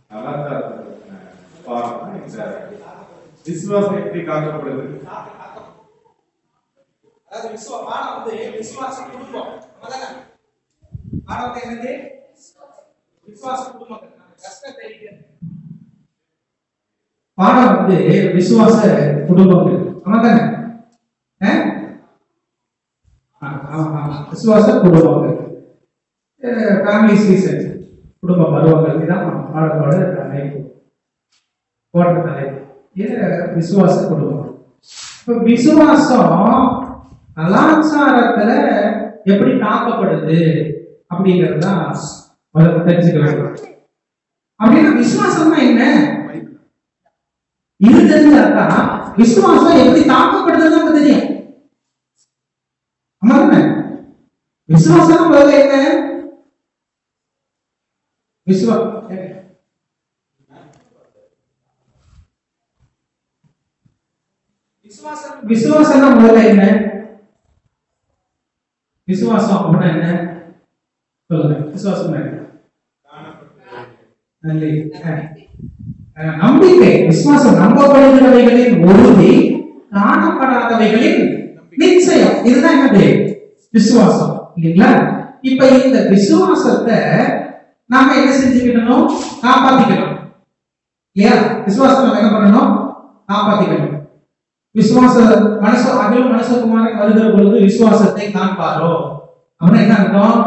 கலாச்சாரத்தை பத்தின பாடம் தான் இந்த விசுவாசம் எப்படி காக்கப்படுது அதாவது விசுவ பாடம் வந்து விசுவாச குடும்பம் அதானே பாடம் வந்து என்னது விசுவாச குடும்பம் கஷ்டத்தை பாடம் வந்து விசுவாச குடும்பங்கள் ஆமாதானே விசுவாச குடும்பங்கள் ஃபேமிலி சீசன் குடும்ப பருவங்கள் இதான் பாடத்தோட தலைப்பு போட்ட தலைப்பு இது விசுவாச குடும்பம் இப்ப விசுவாசம் கலாச்சாரத்துல எப்படி காக்கப்படுது அப்படிங்கிறது தான் முதல்ல தெரிஞ்சுக்க வேண்டும் அப்படின்னா விசுவாசம்னா என்ன இது தெரிஞ்சாக்கா விசுவாசம் எப்படி தாக்கப்படுதுன்னு நமக்கு தெரியும் ஆமா தானே விசுவாசம் முதல்ல என்ன விசுவா விசுவாசம் விசுவாசம்னா முதல்ல என்ன விசுவாசம் அப்படின்னா என்ன சொல்லுங்க விசுவாசம் என்ன நல்லி. அஹ், அஹ், நம்பிக்கை விசுவாசம் நம்பப்படுகிறவைகளின் உறுதி காணப்படாதவைகளின் நிச்சயம் இதுதான் என்னது விசுவாசம் இல்லைங்களா இப்ப இந்த விசுவாசத்தை நாம என்ன செஞ்சுக்கிட்டணும் காப்பாத்திக்கணும் இல்லையா விசுவாசம் நம்ம என்ன பண்ணணும் காப்பாத்திக்கணும் விசுவாச மனச அகில மனசகுமாரன் வருகிற பொழுது விசுவாசத்தை காண்பாரோ அப்படின்னா என்ன அர்த்தம்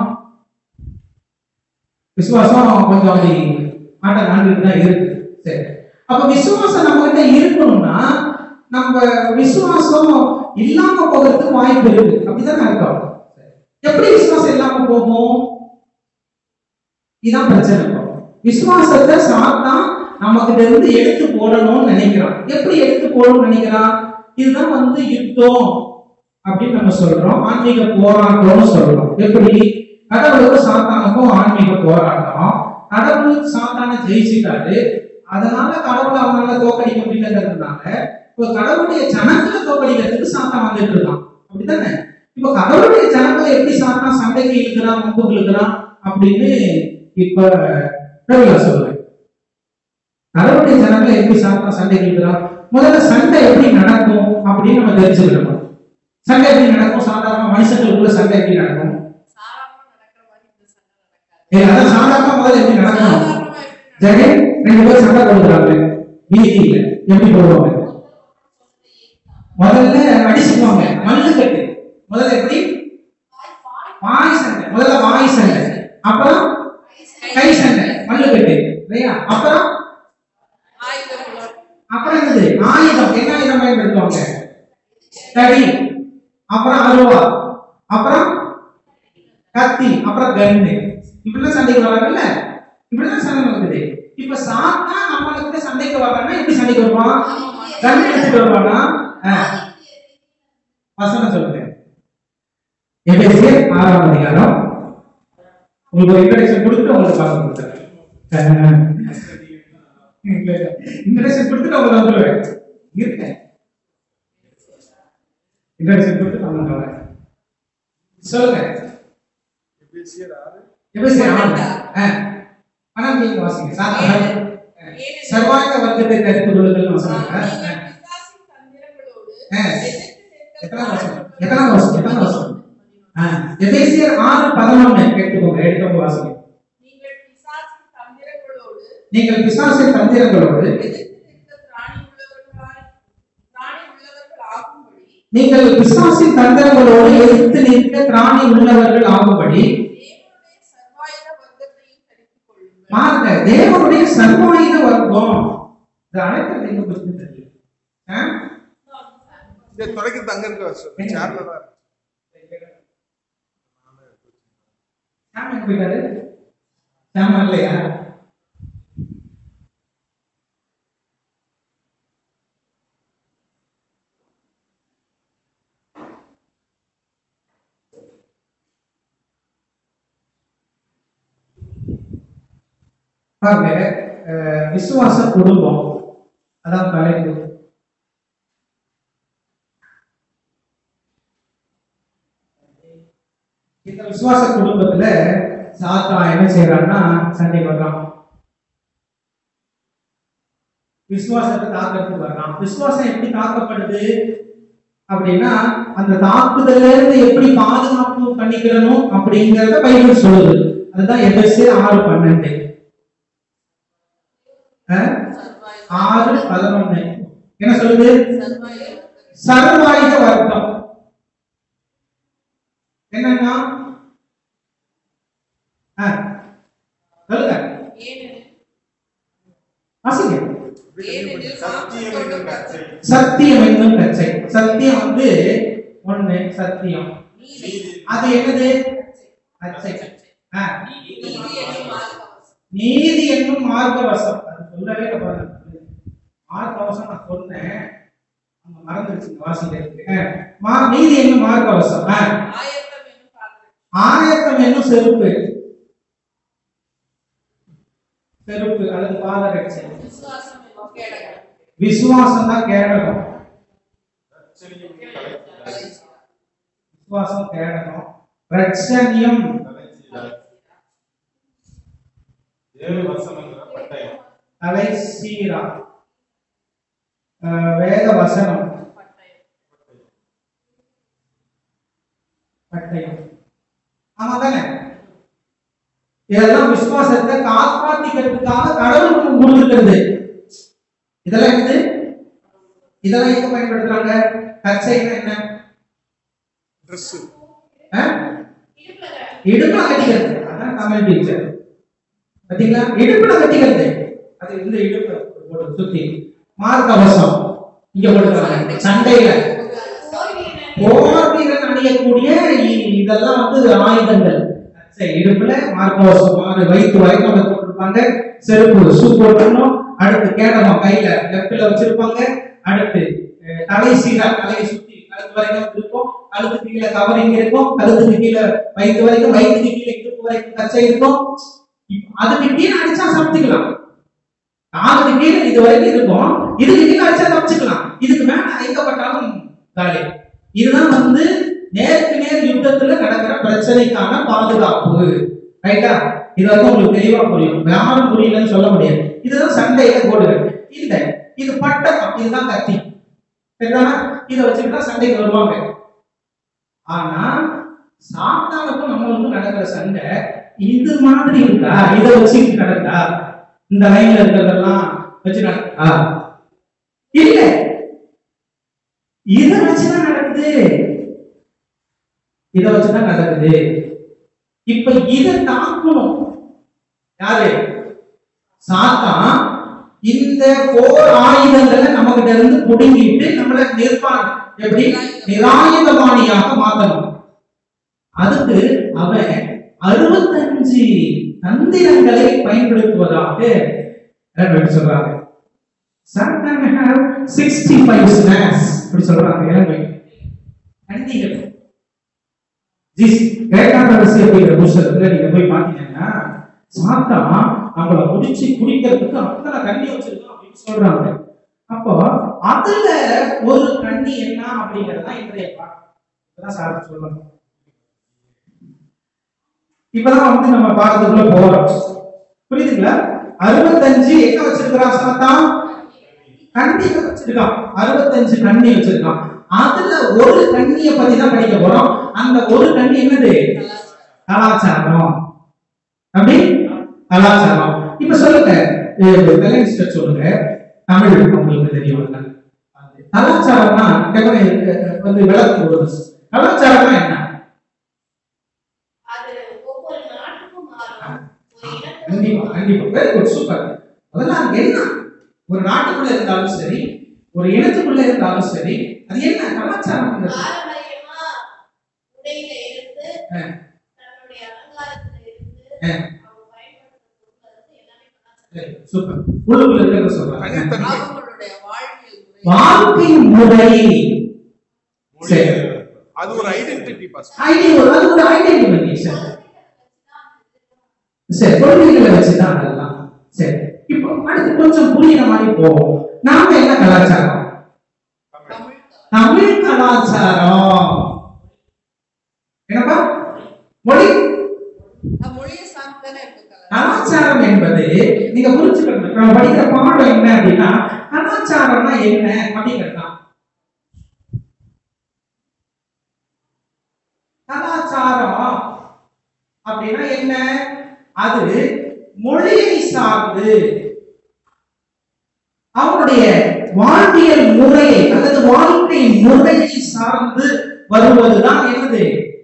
விசுவாசம் கொஞ்சம் அப்படி ஆட்ட நான்கு தான் இருக்கு சரி அப்ப விசுவாசம் நம்ம கிட்ட இருக்கணும்னா நம்ம விசுவாசம் இல்லாம போகிறதுக்கு வாய்ப்பு இருக்கு அப்படிதான் அர்த்தம் சரி. எப்படி விசுவாசம் இல்லாம போகும் இதான் பிரச்சனை இப்போ. விசுவாசத்தை சாத்தான் நம்ம கிட்ட இருந்து எடுத்து போடணும்னு நினைக்கிறான் எப்படி எடுத்து போடணும்னு நினைக்கிறான் இதுதான் வந்து யுத்தம் அப்படின்னு நம்ம சொல்றோம் ஆன்மீக போராட்டம்னு சொல்றோம் எப்படி கடவுளுக்கும் சாத்தானுக்கும் ஆன்மீக போராட்டம் கடவுள் சாத்தான ஜெயிச்சிட்டாரு அதனால கடவுளை அவனால தோக்கடிக்க முடியலங்கிறதுனால இப்போ கடவுளுடைய ஜனங்களை தோக்கடிக்கிறதுக்கு சாத்தான் வந்துட்டு இருக்கான் அப்படித்தானே இப்போ கடவுளுடைய ஜனங்களை எப்படி சாத்தான் சண்டைக்கு இழுக்கிறான் மும்புக்கு இழுக்கிறான் அப்படின்னு இப்ப ரவிலா சொல்றேன் கடவுளுடைய ஜனங்களை எப்படி சாத்தான் சண்டைக்கு இழுக்கிறான் முதல்ல சண்டை எப்படி நடக்கும் அப்படின்னு நம்ம தெரிஞ்சுக்கணும் சண்டை எப்படி நடக்கும் சாதாரண மனுஷங்களுக்குள்ள சண்டை எப்படி நடக்கும் சாதாரணமா நடக்கிற மாதிரி இந்த சண்டை நடக்காது. ஏய், அதான் சாதாரண முதல்ல எப்படி நடக்கும் சாதாரணமா எப்படி நடக்கும்? ஜெகன் ரெண்டு பேரும் சண்டை போடுறாங்க வீதியில எப்படி போடுவாங்க முதல்ல அடிச்சுக்குவாங்க மல்லு கட்டு முதல்ல எப்படி வாய் சண்டை முதல்ல வாய் சண்டை அப்புறம் கை சண்டை மல்லு கட்டு இல்லையா அப்புறம் ஆயுதம் புலர். அப்புறம் என்னது ஆயுதம் என்ன ஆயுதம் பயன்படுத்துவாங்க தடி அப்புறம் அருவா அப்புறம் கத்தி அப்புறம் கன்னு இப்படிலாம் சண்டைக்கு வராங்கல்ல இப்படிதான் சண்டை நடக்குது இப்ப சாத்தா நம்மளுக்கு சண்டைக்கு வரான்னா எப்படி சண்டைக்கு வருவான் கன் எடுத்துட்டு வருவானா ஆ, வசனம் சொல்லுங்க எபேசியர் ஆறாம் அதிகாரம் உங்களுக்கு ஒரு இன்ட்ரடக்ஷன் கொடுத்துட்டு உங்களுக்கு பாடம் கொடுத்துறேன் இன்ட்ரடக்ஷன் கொடுத்துட்டு அவங்க வந்துருவேன் இருக்கேன் இன்ட்ரடக்ஷன் கொடுத்து நம்ம வரேன் சொல்லுங்க எபேசியர் ஆறு எபேசியர் ஆறு ஆ ஆனா நீங்க வாசிங்க சாதாரண சர்வாங்க வர்க்கத்தை கருத்து கொள்ளுதல் வசனம் ஆ, ஆ. நீங்கள் பிசாசின் தந்திரங்களோடு ஆ. எதிர்த்து நிற்க எத்தனாம் வசனம் எத்தனாம் வசனம் எத்தனாம் வசனம் ஆ, எபேசியர் ஆறு பதினொன்னு கேட்டுக்கோங்க எடுத்து வாசிங்க நீங்கள் பிசாசின் தந்திரங்களோடு நீங்கள் பிசாசின் தந்திரங்களோடு எதிர்த்து நிற்க திராணி உள்ளவர்களாய் திராணி உள்ளவர்கள் ஆகும்படி நீங்கள் பிசாசின் தந்திரங்களோடு எதிர்த்து நிற்க திராணி உள்ளவர்கள் ஆகும்படி தேவனுடைய சர்வாயுத வர்க்கத்தையும் தரித்துக் கொள்ளுங்கள் பாருங்க தேவனுடைய சர்வாயுத வர்க்கம் இது அழைக்கிறது எங்க பத்தி தெரியும் ஆ? இந்த துறைக்கு அங்க இருக்க எங்க? சேர்ல தான் இருக்கு. சாம் எங்க போயிட்டாரு சாம் வரலையா பாருங்க அஹ், விசுவாச குடும்பம் அதான் தலைப்பு இந்த விசுவாச குடும்பத்துல சாத்தா என்ன செய்யறான்னா சண்டை வர்றான் விசுவாசத்தை தாக்கிறதுக்கு வர்றான் விசுவாசம் எப்படி தாக்கப்படுது அப்படின்னா அந்த தாக்குதல்ல இருந்து எப்படி பாதுகாப்பு பண்ணிக்கிறணும் அப்படிங்கறத பைபிள் சொல்லுது அதுதான் எபேசியர் ஆறு பன்னெண்டு அஹ், ஆறு பதினொன்னு என்ன சொல்லுது சர்வாயுத வர்க்கம் என்னன்னா ஆ, சொல்லுங்க வாசிங்க சத்தியம் என்னும் கச்சை சத்தியம் என்னும் கச்சை சத்தியம் வந்து ஒண்ணு சத்தியம் அது என்னது கச்சை ஆ, நீதி என்னும் மார்க்கவசம் அது சொல்லவே இல்லை பாருங்க மார்க்கவசம் நான் சொன்னேன் அங்க மறந்துருச்சுங்க வாசிக்கிறதுக்கு ஆ, மா நீதி என்னும் மார்க்கவசம் ஆ, ஆயத்தம் என்னும் செருப்பு செருப்பு அல்லது பாதரட்சை விசுவாசம் தான் கேடகம் ரட்சணியும் கலைச்சிடாய். விசுவாசம் கேடகம் ரட்சணியம் கலைச்சிடாய். ஏழு வசனங்கிற பட்டயம் தலை சீரா அஹ், வேத வசனம் பட்டயம் ஆமா தானே இதெல்லாம் விசுவாசத்தை காப்பாத்திக்கிறதுக்காக கடவுளுக்கு கொடுத்துருக்கிறது இதெல்லாம் என்னது இதெல்லாம் எங்க பயன்படுத்துறாங்க கச்சைன்னா என்ன ட்ரெஸ் ஆ? இடுப்புல கட்டிக்கிறது அதான் தமிழ் டீச்சர் பாத்தீங்களா இடுப்புல கட்டிக்கிறது அது இந்த இடுப்பு போட்டு சுத்தி மார்க்கவசம் இங்க போட்டுக்கிறாங்க சண்டையில போர் வீரன் அணியக்கூடிய இ- இதெல்லாம் வந்து ஆயுதங்கள் சரி இடுப்புல மார்க்கவசம் மாறு வயிற்று வரைக்கும் அதை போட்டிருப்பாங்க செருப்பு ஷூ போட்டுக்கணும் அடுத்து கேடகம் கையில லெப்ட்ல வச்சிருப்பாங்க அடுத்து அஹ், தலை சீரா தலையை சுத்தி கழுத்து வரைக்கும் இருக்கும் கழுத்துக்கு கீழே கவரிங் இருக்கும் கழுத்துக்கு கீழே வயிற்று வரைக்கும் வயிற்றுக்கு கீழே இடுப்பு வரைக்கும் கச்சை இருக்கும் இப்ப அதுக்கு கீழே அடிச்சா சமைச்சுக்கலாம் காலுக்கு கீழே இது வரைக்கும் இருக்கும் இதுக்கு கீழே அடிச்சா தப்பிச்சுக்கலாம் இதுக்கு மேல எங்க பட்டாலும் காலி இதுதான் வந்து நேருக்கு நேர் யுத்தத்துல நடக்கிற பிரச்சனைக்கான பாதுகாப்பு ரைட்டா இது வந்து உங்களுக்கு தெளிவா புரியும் யாரும் புரியலன்னு சொல்ல முடியாது இதுதான் சண்டையில போடுறது இல்ல இது பட்டகம் இதுதான் கத்தி சரிதானா இதை வச்சுட்டு தான் சண்டைக்கு வருவாங்க ஆனா சாத்தானுக்கும் நம்மளுக்கும் நடக்கிற சண்டை இது மாதிரி இருக்கா இதை வச்சுக்கிட்டு நடக்கா இந்த லைன்ல இருக்கிறதெல்லாம் வச்சு நடக்கா இல்ல இத வச்சுதான் நடக்குது இத வச்சுதான் நடக்குது இப்ப இத தாக்கணும் யாரு சாத்தான் இந்த போர் ஆயுதங்களை நம்ம கிட்ட இருந்து புடுங்கிட்டு நம்மள நிற்பான் எப்படி நிராயுதபாணியாக மாத்தணும் அதுக்கு அவன் அறுபத்தஞ்சு தந்திரங்களை பயன்படுத்துவதாக இளங்கோவன் சொல்றாங்க Satan have 65 snares அப்படி சொல்றாங்க இளங்கோவன் கண்டிகள் ஜீஸ் ஏகாதசி அப்படிங்கிற புஸ்தகத்துல நீங்க போய் பாத்தீங்கன்னா சாத்தான் நம்மள முடிச்சு குடிக்கிறதுக்கு அத்தனை கண்ணி வச்சிருக்கோம் அப்படின்னு சொல்றாங்க அப்போ அதுல ஒரு கண்ணி என்ன அப்படிங்கறதா இன்றைய பாடம் இப்பதான் சார் சொல்லணும் இப்பதான் வந்து நம்ம பாடத்துக்குள்ள போறோம் புரியுதுங்களா அறுபத்தஞ்சு எங்க வச்சிருக்கிறான் சாத்தான் கண்ணியில வச்சிருக்கான் அறுபத்தஞ்சு கண்ணி வச்சிருக்கான் அதுல ஒரு கண்ணிய பத்தி தான் படிக்க போறோம் அந்த ஒரு கண்ணி என்னது கலாச்சாரம் அப்படி கலாச்சாரம் இப்ப சொல்லுங்க கலைஞர் சொல்லுங்க தமிழ் உங்களுக்கு தெரியும் கலாச்சாரம்னா எப்படி, அஹ், வந்து விளக்கம் கொடுங்க கலாச்சாரம்னா என்ன அது ஒவ்வொரு நாட்டுக்கும் மாறும் ஒரு இனத்துக்கும் கண்டிப்பா கண்டிப்பா வெரி குட் சூப்பர் அதெல்லாம் அது என்ன ஒரு நாட்டுக்குள்ள இருந்தாலும் சரி ஒரு இனத்துக்குள்ள இருந்தாலும் சரி அது என்ன கலாச்சாரம் பாரம்பரியமா உடையில இருந்து ஆ. தன்னுடைய அலங்காரத்துல இருந்து ஆ. அவங்க பயன்படுத்துற பொருள் வந்து எல்லாமே கலாச்சாரம் சூப்பர் உள்ளுக்குள்ள இருக்கிறத சொல்றாங்க அவங்களுடைய வாழ்வியல் முறை வாழ்க்கை முறை சரி. அது ஒரு ஐடென்டிட்டி பாஸ் ஐடி ஒரு அது ஒரு ஐடென்டிஃபிகேஷன் சரி கொள்கைகளை வச்சுதான் அதெல்லாம் சரி இப்போ அடுத்து கொஞ்சம் புரியுற மாதிரி போவோம் நாம என்ன கலாச்சாரம் தமிழ் தமிழ் கலாச்சாரம் என்னப்பா மொழி அஹ் மொழியை சார்ந்து தானே இருக்கு கலாச்சாரம். கலாச்சாரம் என்பது நீங்க புரிஞ்சுக்கணும் நம்ம படிக்கிற பாடம் என்ன அப்படின்னா கலாச்சாரம்னா என்ன அப்படிங்கிறது தான் கலாச்சாரம் அப்படின்னா என்ன அது மொழியை சார்ந்து அவருடைய வாழ்வியல் முறையை அல்லது வாழ்க்கை முறையை சார்ந்து வருவதுதான் என்னது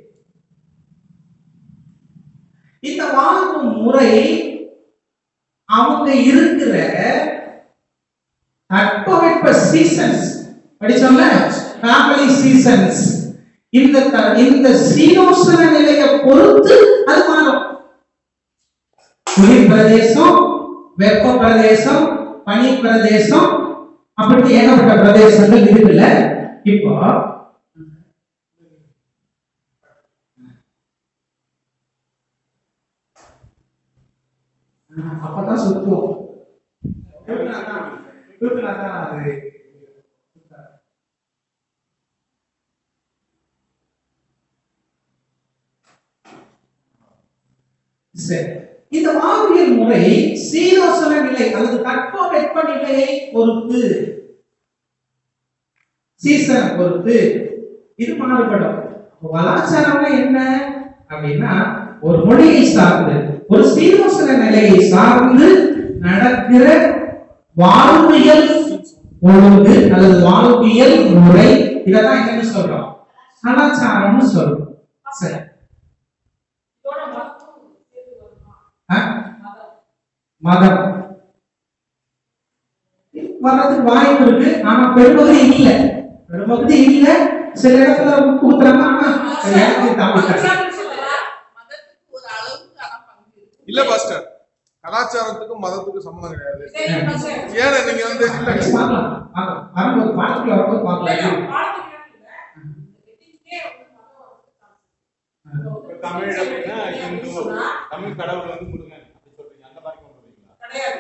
இந்த வாழ்வு முறை அவங்க இருக்கிற தட்பவெப்ப சீசன்ஸ் படிச்சோம்ல ஃபேமிலி சீசன்ஸ் இந்த த- இந்த சீனோசன நிலையை பொறுத்து அது மாறும் குளிர் பிரதேசம் வெப்ப பிரதேசம் பனி பிரதேசம் அப்படி ஏகப்பட்ட பிரதேசங்கள் இருக்குல்ல இப்போ அப்பதான் சுத்துவோம் அது சரி இந்த வாழ்வியல் முறை சீரோசன நிலை அல்லது தட்ப வெப்ப நிலையை பொறுத்து சீசனை பொறுத்து இது மாறுபடும் அப்ப கலாச்சாரம்னா என்ன அப்படின்னா ஒரு மொழியை சார்ந்து ஒரு சீரோசன நிலையை சார்ந்து நடக்கிற வாழ்வியல் ஒழுங்கு அல்லது வாழ்வியல் முறை இதெல்லாம் என்னன்னு சொல்றோம் கலாச்சாரம்னு சொல்றோம் சரி இதோட மதமும் சேர்த்து வருமா ஆ? மதம் மதம் வர்றதுக்கு வாய்ப்பு இருக்கு ஆனா பெரும்பகுதி இல்ல பெரும்பகுதி இல்ல சில இடத்துல கொடுக்குறாங்க ஆனா எனக்கு தமிழ் கஷ்டம். மதத்துக்கு ஒரு அளவுக்கு ஆனா பங்கு இருக்கு இல்ல பாஸ்டர் கலாச்சாரத்துக்கும் மதத்துக்கும் சம்மந்தம் கிடையாது சரி, பாஸ்டர். ஏன்னா நீங்க வந்து இல்ல பார்க்கலாம் பார்க்கலாம் வரும்போது பாடத்துல வரும்போது இல்ல, பார்க்கலாம் பாடத்துக்கு இல்ல. இந்த வெட்டிங்கே வந்து மதம் வந்து காசு. தமிழ் அப்படின்னா இந்து தமிழ் கடவுள் வந்து முருகன் அப்படி சொல்றீங்க அந்த மாதிரி கொண்டு வரீங்களா கிடையாது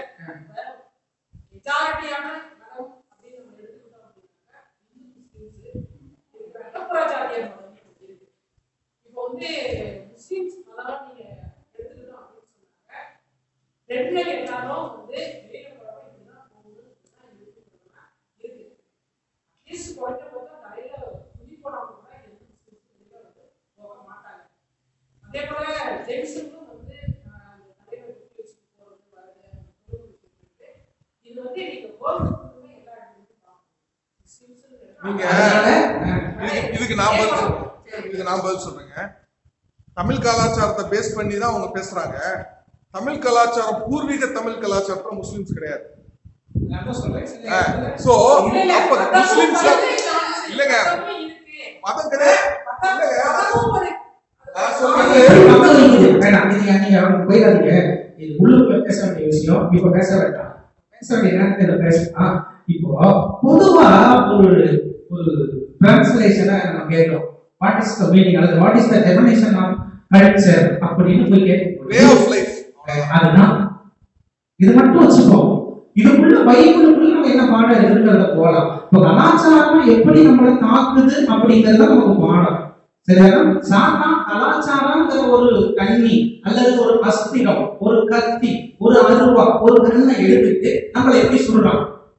மெஜாரிட்டியான மதம் அப்படின்னு நம்ம எடுத்துக்கிட்டோம் அப்படின்னாக்கா இந்து முஸ்லிம்ஸ் நகர்ப்புற ஜாதியர் மதம் இருக்கு இப்போ வந்து முஸ்லிம்ஸ் மதம் நீங்க எடுத்துக்கிட்டோம் அப்படின்னு சொன்னாங்க ரெண்டுல எல்லாரும் வந்து வெளியில போறவங்க இப்படிதான் போகணும் இப்படிதான் இருக்குன்றதுலாம் இருக்கு அட்லீஸ்ட் குறைஞ்ச போது தலையில துணி போடாம கூட எந்த முஸ்லிம்ஸ் வெளியில வந்து போக மாட்டாங்க அதே போல ஜென்ஸுக்கும் வந்து ஆஹ், அந்த தலையில துணி வச்சுட்டு போறது வருது குடும்ப விஷயத்துக்கு. இது வந்து நீங்க வேர்ல்டு ஃபுல்லுமே எல்லா இடத்துலையும் பார்க்கணும் முஸ்லிம்ஸ் நீங்க அதனால, இதுக்கு- இதுக்கு நான் பதில் சொல்றேன் இதுக்கு நான் பதில் சொல்றேங்க தமிழ் கலாச்சாரத்தை பேஸ் பண்ணி தான் அவங்க பேசுறாங்க தமிழ் கலாச்சாரம் பூர்வீக தமிழ் கலாச்சாரத்துல முஸ்லிம்ஸ் கிடையாது நான் தான் சொல்றேன். சில இடத்துல சோ இல்ல, இல்ல, அப்ப மதமும் முஸ்லிம்ஸ் வந்து இல்லைங்க. மதமும் இருக்கு. மதம் கிடையாது மதம் இல்லைங்க. மதமும் ஒரு- நான் சொல்றது அது மக்கள் இருக்குது. வேணாம், இது நீங்க போயிடாதீங்க. இது உள்ளுக்குள்ள பேச வேண்டிய விஷயம் இப்ப பேச வேண்டாம் பேச வேண்டிய நேரத்துல இதை பேசலாம் இப்போ பொதுவா ஒரு ஒரு டிரான்ஸ்லேஷனை நம்ம கேட்கிறோம் வாட் இஸ் த மீனிங் அல்லது what is the definition of culture அப்படின்னு போய் வே கேட்கும் ஆஃப் லைஃப் அதுதான் இது மட்டும் வச்சுப்போம் இதுக்குள்ள பைபிளுக்குள்ள நம்ம என்ன பாடம் இருக்குன்றத போலாம் இப்போ கலாச்சாரம் எப்படி நம்மளை தாக்குது அப்படிங்கறத நமக்கு பாடம் சரியா சாத்தா கலாச்சாரம்ங்கிற ஒரு கண்ணி அல்லது ஒரு அஸ்திரம் ஒரு கத்தி ஒரு அருவா ஒரு கண்ணை எடுத்துட்டு நம்மளை எப்படி சொல்றான்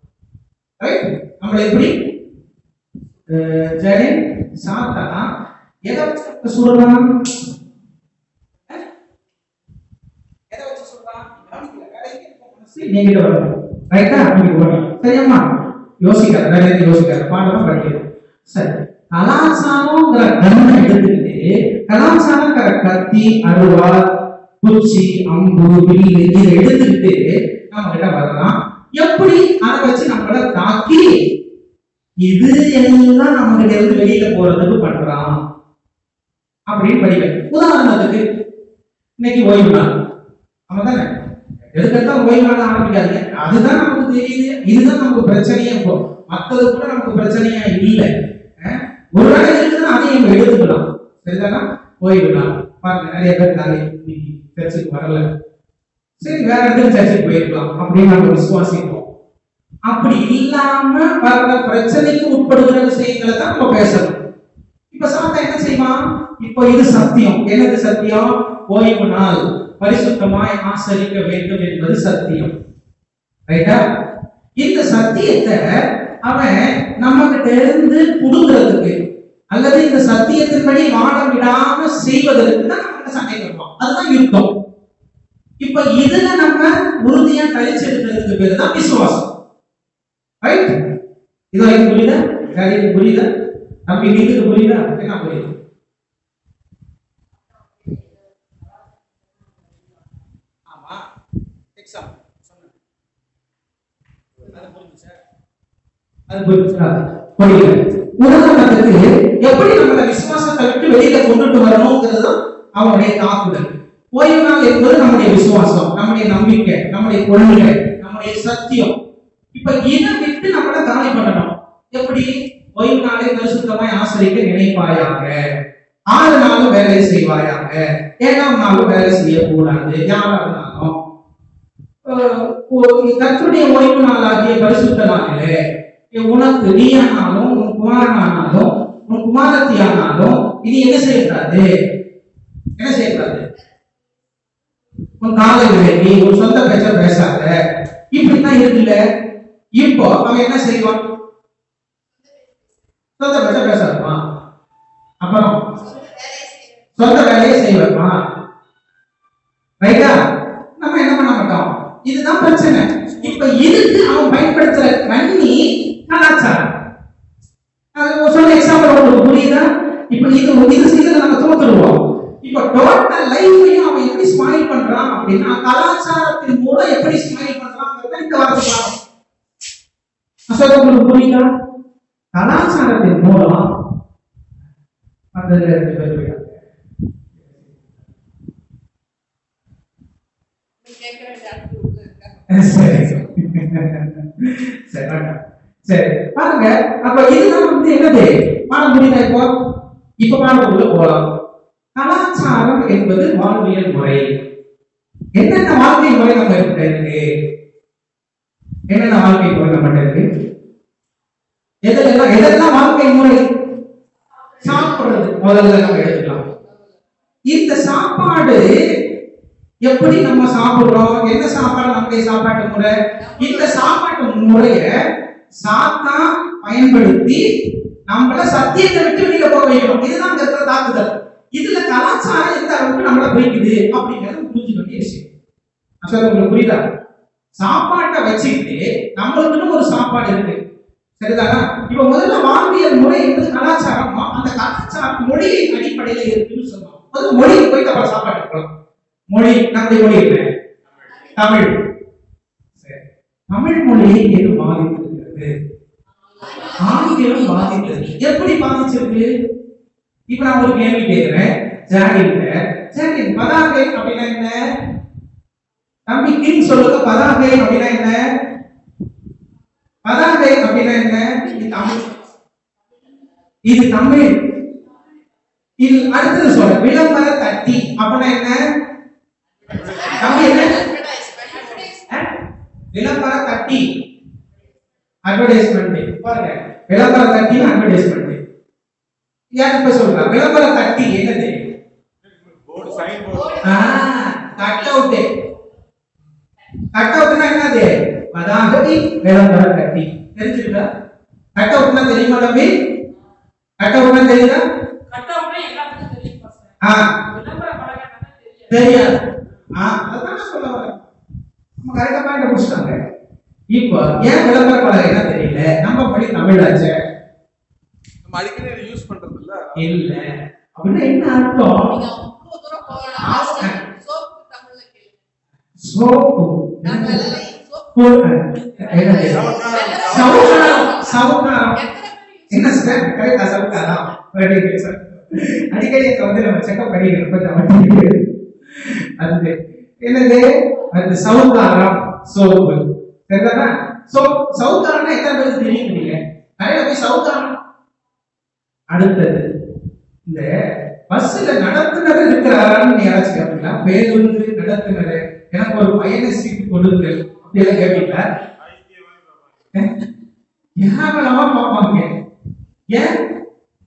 ரைட் நம்மளை எப்படி அஹ், ஜெயன் சாத்தா எதை வச்சு சொல்றான் எதை வச்சு சொல்றான் கவனிக்கல வேலைக்கு இருக்க மனசு நீங்கிட்ட வரணும் ரைட்டா நீங்க வரணும் சரியாம்மா யோசிக்காத வேற எதுவும் யோசிக்காத பாடம் படிக்கணும் சரி கலாச்சாரங்கிற கண்ணை எடுத்துக்கிட்டு கலாச்சாரங்கிற கத்தி அருவா குச்சி அம்பு வில்லு இதை எடுத்துக்கிட்டு நம்ம கிட்ட வரலாம் எப்படி அதை வச்சு நம்மள தாக்கி இது எல்லாம் நம்ம கிட்ட இருந்து வெளியில போறதுக்கு பண்றான் அப்படின்னு படிக்க உதாரணத்துக்கு இன்னைக்கு ஓய்வு நாள் அவதானே எதுக்கெடுத்தாலும் ஓய்வு நாள் ஆரம்பிக்காதீங்க அதுதான் நமக்கு தெரியுது இதுதான் நமக்கு பிரச்சனையே இப்போ மத்தது கூட நமக்கு பிரச்சனையா இல்லை அஹ், ஒரு வேலை இருக்குதுன்னா அதையும் நம்ம எடுத்துக்கலாம் சரிதானா ஓய்வு நாள் பாருங்க நிறைய பேர் நாளைக்கு இன்னைக்கு சர்ச்சுக்கு வரல சரி வேற இடத்துக்கு சர்ச்சுக்கு போயிருக்கலாம் அப்படின்னு நம்ம விசுவாசிப்போம் அப்படி இல்லாம வர்ற பிரச்சனைக்கு உட்படுகிற விஷயங்களை தான் நம்ம பேசணும் இப்ப சாத்தா என்ன செய்வான் இப்போ இது சத்தியம் என்னது சத்தியம் ஓய்வு நாள் பரிசுத்தமாய் ஆசரிக்க வேண்டும் என்பது சத்தியம் ரைட்டா இந்த சத்தியத்தை அவன் நம்ம கிட்ட இருந்து புடுங்கிறதுக்கு அல்லது இந்த சத்தியத்தின்படி வாழ விடாம செய்வதற்கு தான் நம்ம சண்டை பண்ணுவோம் அதுதான் யுத்தம் இப்ப இதுல நம்ம உறுதியா கழிச்செடுக்கிறதுக்கு பேரு தான் விசுவாசம் ரைட் இது வரைக்கும் புரியுதா காரியத்துக்கு புரியுதா தம்பி வீட்டுக்கு புரியுதா என்ன புரியுது ஆமா எக்ஸாம் அது புரிஞ்சுச்சா அது புரிஞ்சுச்சா புரியல உதாரணத்துக்கு எப்படி நம்மள விசுவாசத்தை விட்டு வெளியில கொண்டுட்டு வரணுங்கிறது தான் அவனுடைய தாக்குதல் ஓய்வு நாள் என்பது நம்முடைய விசுவாசம் நம்முடைய நம்பிக்கை நம்முடைய கொள்கை நம்முடைய சத்தியம் இப்ப இதை விட்டு நம்மள காலி பண்ணணும் எப்படி ஓய்வு நாளை பரிசுத்தமாய் ஆசிரிக்க நினைப்பாயாக ஆறு நாளும் வேலை செய்வாயாக ஏழாம் நாளும் வேலை செய்யக்கூடாது யாரா இருந்தாலும் அஹ் ஒரு கர்த்தருடைய ஓய்வு நாளாகிய பரிசுத்த நாளிலே உனக்கு நீயானாலும் உன் குமாரனானாலும் உன் குமாரத்தியானாலும் இது என்ன செய்யக்கூடாது என்ன செய்யக்கூடாது உன் காலை விலகி உன் சொந்த பேச்ச பேசாத இப்படித்தான் இருக்குல்ல இப்போ அவன் என்ன செய்வான் சொந்த பேச்ச பேசாதமா அப்புறம் சொந்த வேலையை செய்வான் ரைட்டா நம்ம என்ன பண்ண மாட்டோம் இதுதான் பிரச்சனை இப்ப இதுக்கு அவன் பயன்படுத்துற கண்ணி கலாச்சாரம் அது சொல்ல எக்ஸாம்பிள் உங்களுக்கு புரியுதா இப்ப இது இது செய்யறத நம்ம தோத்துருவோம் இப்ப டோட்டல் லைஃபையும் அவன் எப்படி ஸ்மைல் பண்றான் அப்படின்னா கலாச்சாரத்தின் மூலம் எப்படி ஸ்மைல் பண்றாங்கிறத இந்த வார்த்தை பாருங்க. நான் சொல்றது உங்களுக்கு புரியுதா கலாச்சாரத்தின் மூலம் அந்த ரெண்டு பேர் போயிட்டாங்க. கேட்க வேண்டிய ஆட்கள் உள்ள இருக்காங்க சரி சரி வேண்டாம். சரி பாருங்க அப்ப இதெல்லாம் வந்து என்னது பாட முடியுதா இப்போ இப்ப பாடத்துக்குள்ள போலாம் கலாச்சாரம் என்பது வாழ்வியல் முறை என்னென்ன வாழ்க்கை முறை நம்ம கிட்ட இருக்கு என்னென்ன வாழ்க்கை முறை நம்ம இருக்கு எதெல்லாம் எதெல்லாம் வாழ்க்கை முறை சாப்பிடுறது முதல்ல நம்ம எடுத்துக்கலாம் இந்த சாப்பாடு எப்படி நம்ம சாப்பிடுறோம் என்ன சாப்பாடு நம்முடைய சாப்பாட்டு முறை இந்த சாப்பாட்டு முறைய சாத்தா பயன்படுத்தி நம்மள சத்தியத்தை விட்டு வெளியில போக வைக்கணும் இதுதான் இங்க இருக்கிற தாக்குதல் இதுல கலாச்சாரம் எந்த அளவுக்கு நம்மள பிடிக்குது அப்படிங்கறது புரிஞ்சுக்க வேண்டிய விஷயம் நான் சொல்றது உங்களுக்கு புரியுதா சாப்பாட்டை வச்சுக்கிட்டு நம்மளுக்குன்னு ஒரு சாப்பாடு இருக்கு சரிதானா இப்ப முதல்ல வாழ்வியல் முறை என்பது கலாச்சாரம் அந்த கலாச்சாரம் மொழியின் அடிப்படையில இருக்குன்னு சொன்னோம் முதல்ல மொழிக்கு போயிட்டு அப்புறம் சாப்பாடு போகலாம் மொழி நம்முடைய மொழி என்ன தமிழ் சரி. தமிழ் மொழியை எது பாதித்திருக்கிறது ஆங்கிலம் பாதித்தது எப்படி பாதிச்சிருக்கு இப்ப நான் ஒரு கேள்வி கேட்கிறேன் ஜாடின்ல ஜாடின் பதாகை அப்படின்னா என்ன தம்பி கிங் சொல்லுங்க பதாகை அப்படின்னா என்ன பதாகை அப்படின்னா என்ன இது தமிழ் இது தமிழ் இது அடுத்தது சொல்ற விளம்பர தட்டி அப்படின்னா என்ன தம்பி என்ன அஹ்? விளம்பர தட்டி அட்வர்டைஸ்மெண்ட் பாருங்க விளம்பர தட்டி அட்வர்டைஸ்மெண்ட் யார் இப்ப சொல்றா விளம்பர தட்டி என்னது board sign board cut out cut அவுட்னா என்னது பதாகை விளம்பர தட்டி தெரிஞ்சுக்கா கட் அவுட்னா தெரியுமா தம்பி கட் அவுட்னா தெரியுதா கட் அவுட்னா எல்லாத்துக்கும் தெரியும் பாஸ்டர். ஆ விளம்பர பலகைன்னா தெரியாது தெரியாது ஆ அதான் நான் சொல்ல வரேன் நம்ம கரெக்டா பாயிண்ட் முடிச்சிட்டாங்க இப்போ ஏன் விளம்பர பலகைனா தெரியல நம்ம படி தமிழாச்சே நம்ம அடிக்கடி இதை யூஸ் பண்றது இல்ல இல்ல அப்படின்னா என்ன அர்த்தம் நீங்க அவ்வளவு தூரம் போகலாம் மாஸ்டர். சோப்பு தமிழ்ல கேளுங்க. சோப்பு நான் வெள்ளை சோப்பு. என்னது சவுக்காரம் சவுக்காரம் எத்தனை பேர் use என்ன சார் கரெக்டா சவுக்காரம் வெரி குட் சார் அடிக்கடி இங்க வந்து நம்ம செக்அப் பண்ணிக்கிறோம் கொஞ்சம் வண்டி அது என்னது அது சவுக்காரம் சோப்பு சரிதானா சோ சவுக்காரம்னா எத்தனை பேருக்கு தெரியும் நீங்க நிறைய போய் சவுக்காரம் அடுத்தது இந்த பஸ்ல நடத்துனர் இருக்கிறாரான்னு யாராச்சும் கேட்பீங்களா பேருந்து நடத்துனர் எனக்கு ஒரு பயண சீட்டு கொடுங்க அப்படி எல்லாம் கேட்பீங்களா ஏகலமா பார்ப்பாங்க ஏன்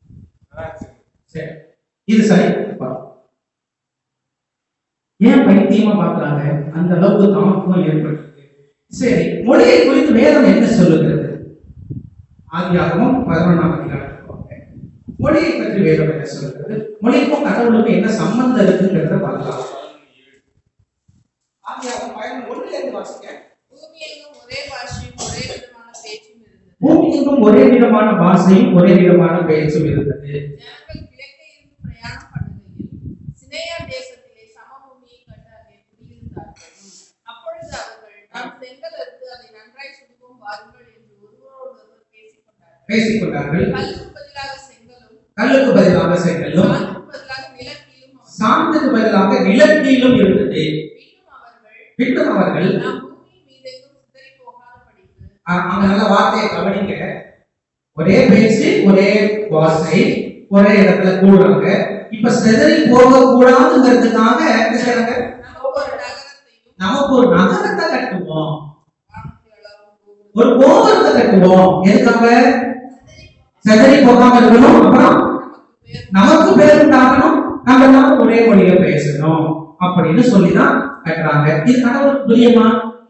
சரி இது சரி பா. ஏன் பைத்தியம் முக்கியமா பார்க்கறாங்க அந்த அளவுக்கு தாமதம் ஏற்பட்டிருக்கு சரி மொழியை குறித்து வேதம் என்ன சொல்லுகிறது ஆதியாகமும் பதினொன்றாம் அதிகாரத்துக்கு வாங்க. மொழியை பற்றி வேதம் என்ன சொல்லுகிறது மொழிக்கும் கடவுளுக்கும் என்ன சம்பந்தம் இருக்குங்கிறத பார்க்கலாம் ஆதியாகமம் பதினொன்று ஒண்ணுல இருந்து வாசிக்க பூமி எங்கும் ஒரே பாஷையும் ஒரே விதமான பேச்சும் இருந்தது பூமியெங்கும் ஒரே விதமான பாஷையும் ஒரே விதமான பேச்சும் இருந்தது ஜனங்கள் கிழக்கே இருந்து பிரயாணம் பண்ணுகையில் சினேயா தேசத்திலே சமபூமியை கண்டு அங்கே குடியிருந்தார்கள் அப்பொழுது அவர்கள் நாம் செங்கல் அறுத்து அதை நன்றாய் சுடுவோம் வாருங்கள் என்று ஒருவரோடொருவர் பேசிக் கொண்டார்கள் பேசிக் கொண்டார்கள் கல்லுக்கு பதிலாக செங்கலும் கல்லுக்கு பதிலாக செங்கலும் சாந்துக்கு பதிலாக நிலக்கீலும் அவர்கள் சாந்துக்கு பதிலாக நிலத்தீலும் இருந்தது மீண்டும் அவர்கள் பின்னும் அவர்கள் நாம் பூமியின் மீதெங்கும் சிதறி போகாதபடிக்கு அ- அங்க நல்ல வார்த்தையை கவனிங்க ஒரே பேச்சு ஒரே வாசை ஒரே இடத்துல கூடுறாங்க இப்ப சிதறி போக கூடாதுங்கிறதுக்காக என்ன செய்றாங்க நமக்கு ஒரு நகரத்தையும் நமக்கு ஒரு நகரத்தை கட்டுவோம் வானத்தில் அளவும் பூமியில் ஒரு கோபுரத்தை கட்டுவோம் எதுக்காக சிதறி போகாம இருக்கணும் அப்புறம் நமக்கு பேர் நமக்கு பேர் உண்டாகணும் நம்ம எல்லாரும் ஒரே மொழியை பேசணும் அப்படின்னு சொல்லிதான் கட்டுறாங்க இது கடவுளுக்கு புரியுமா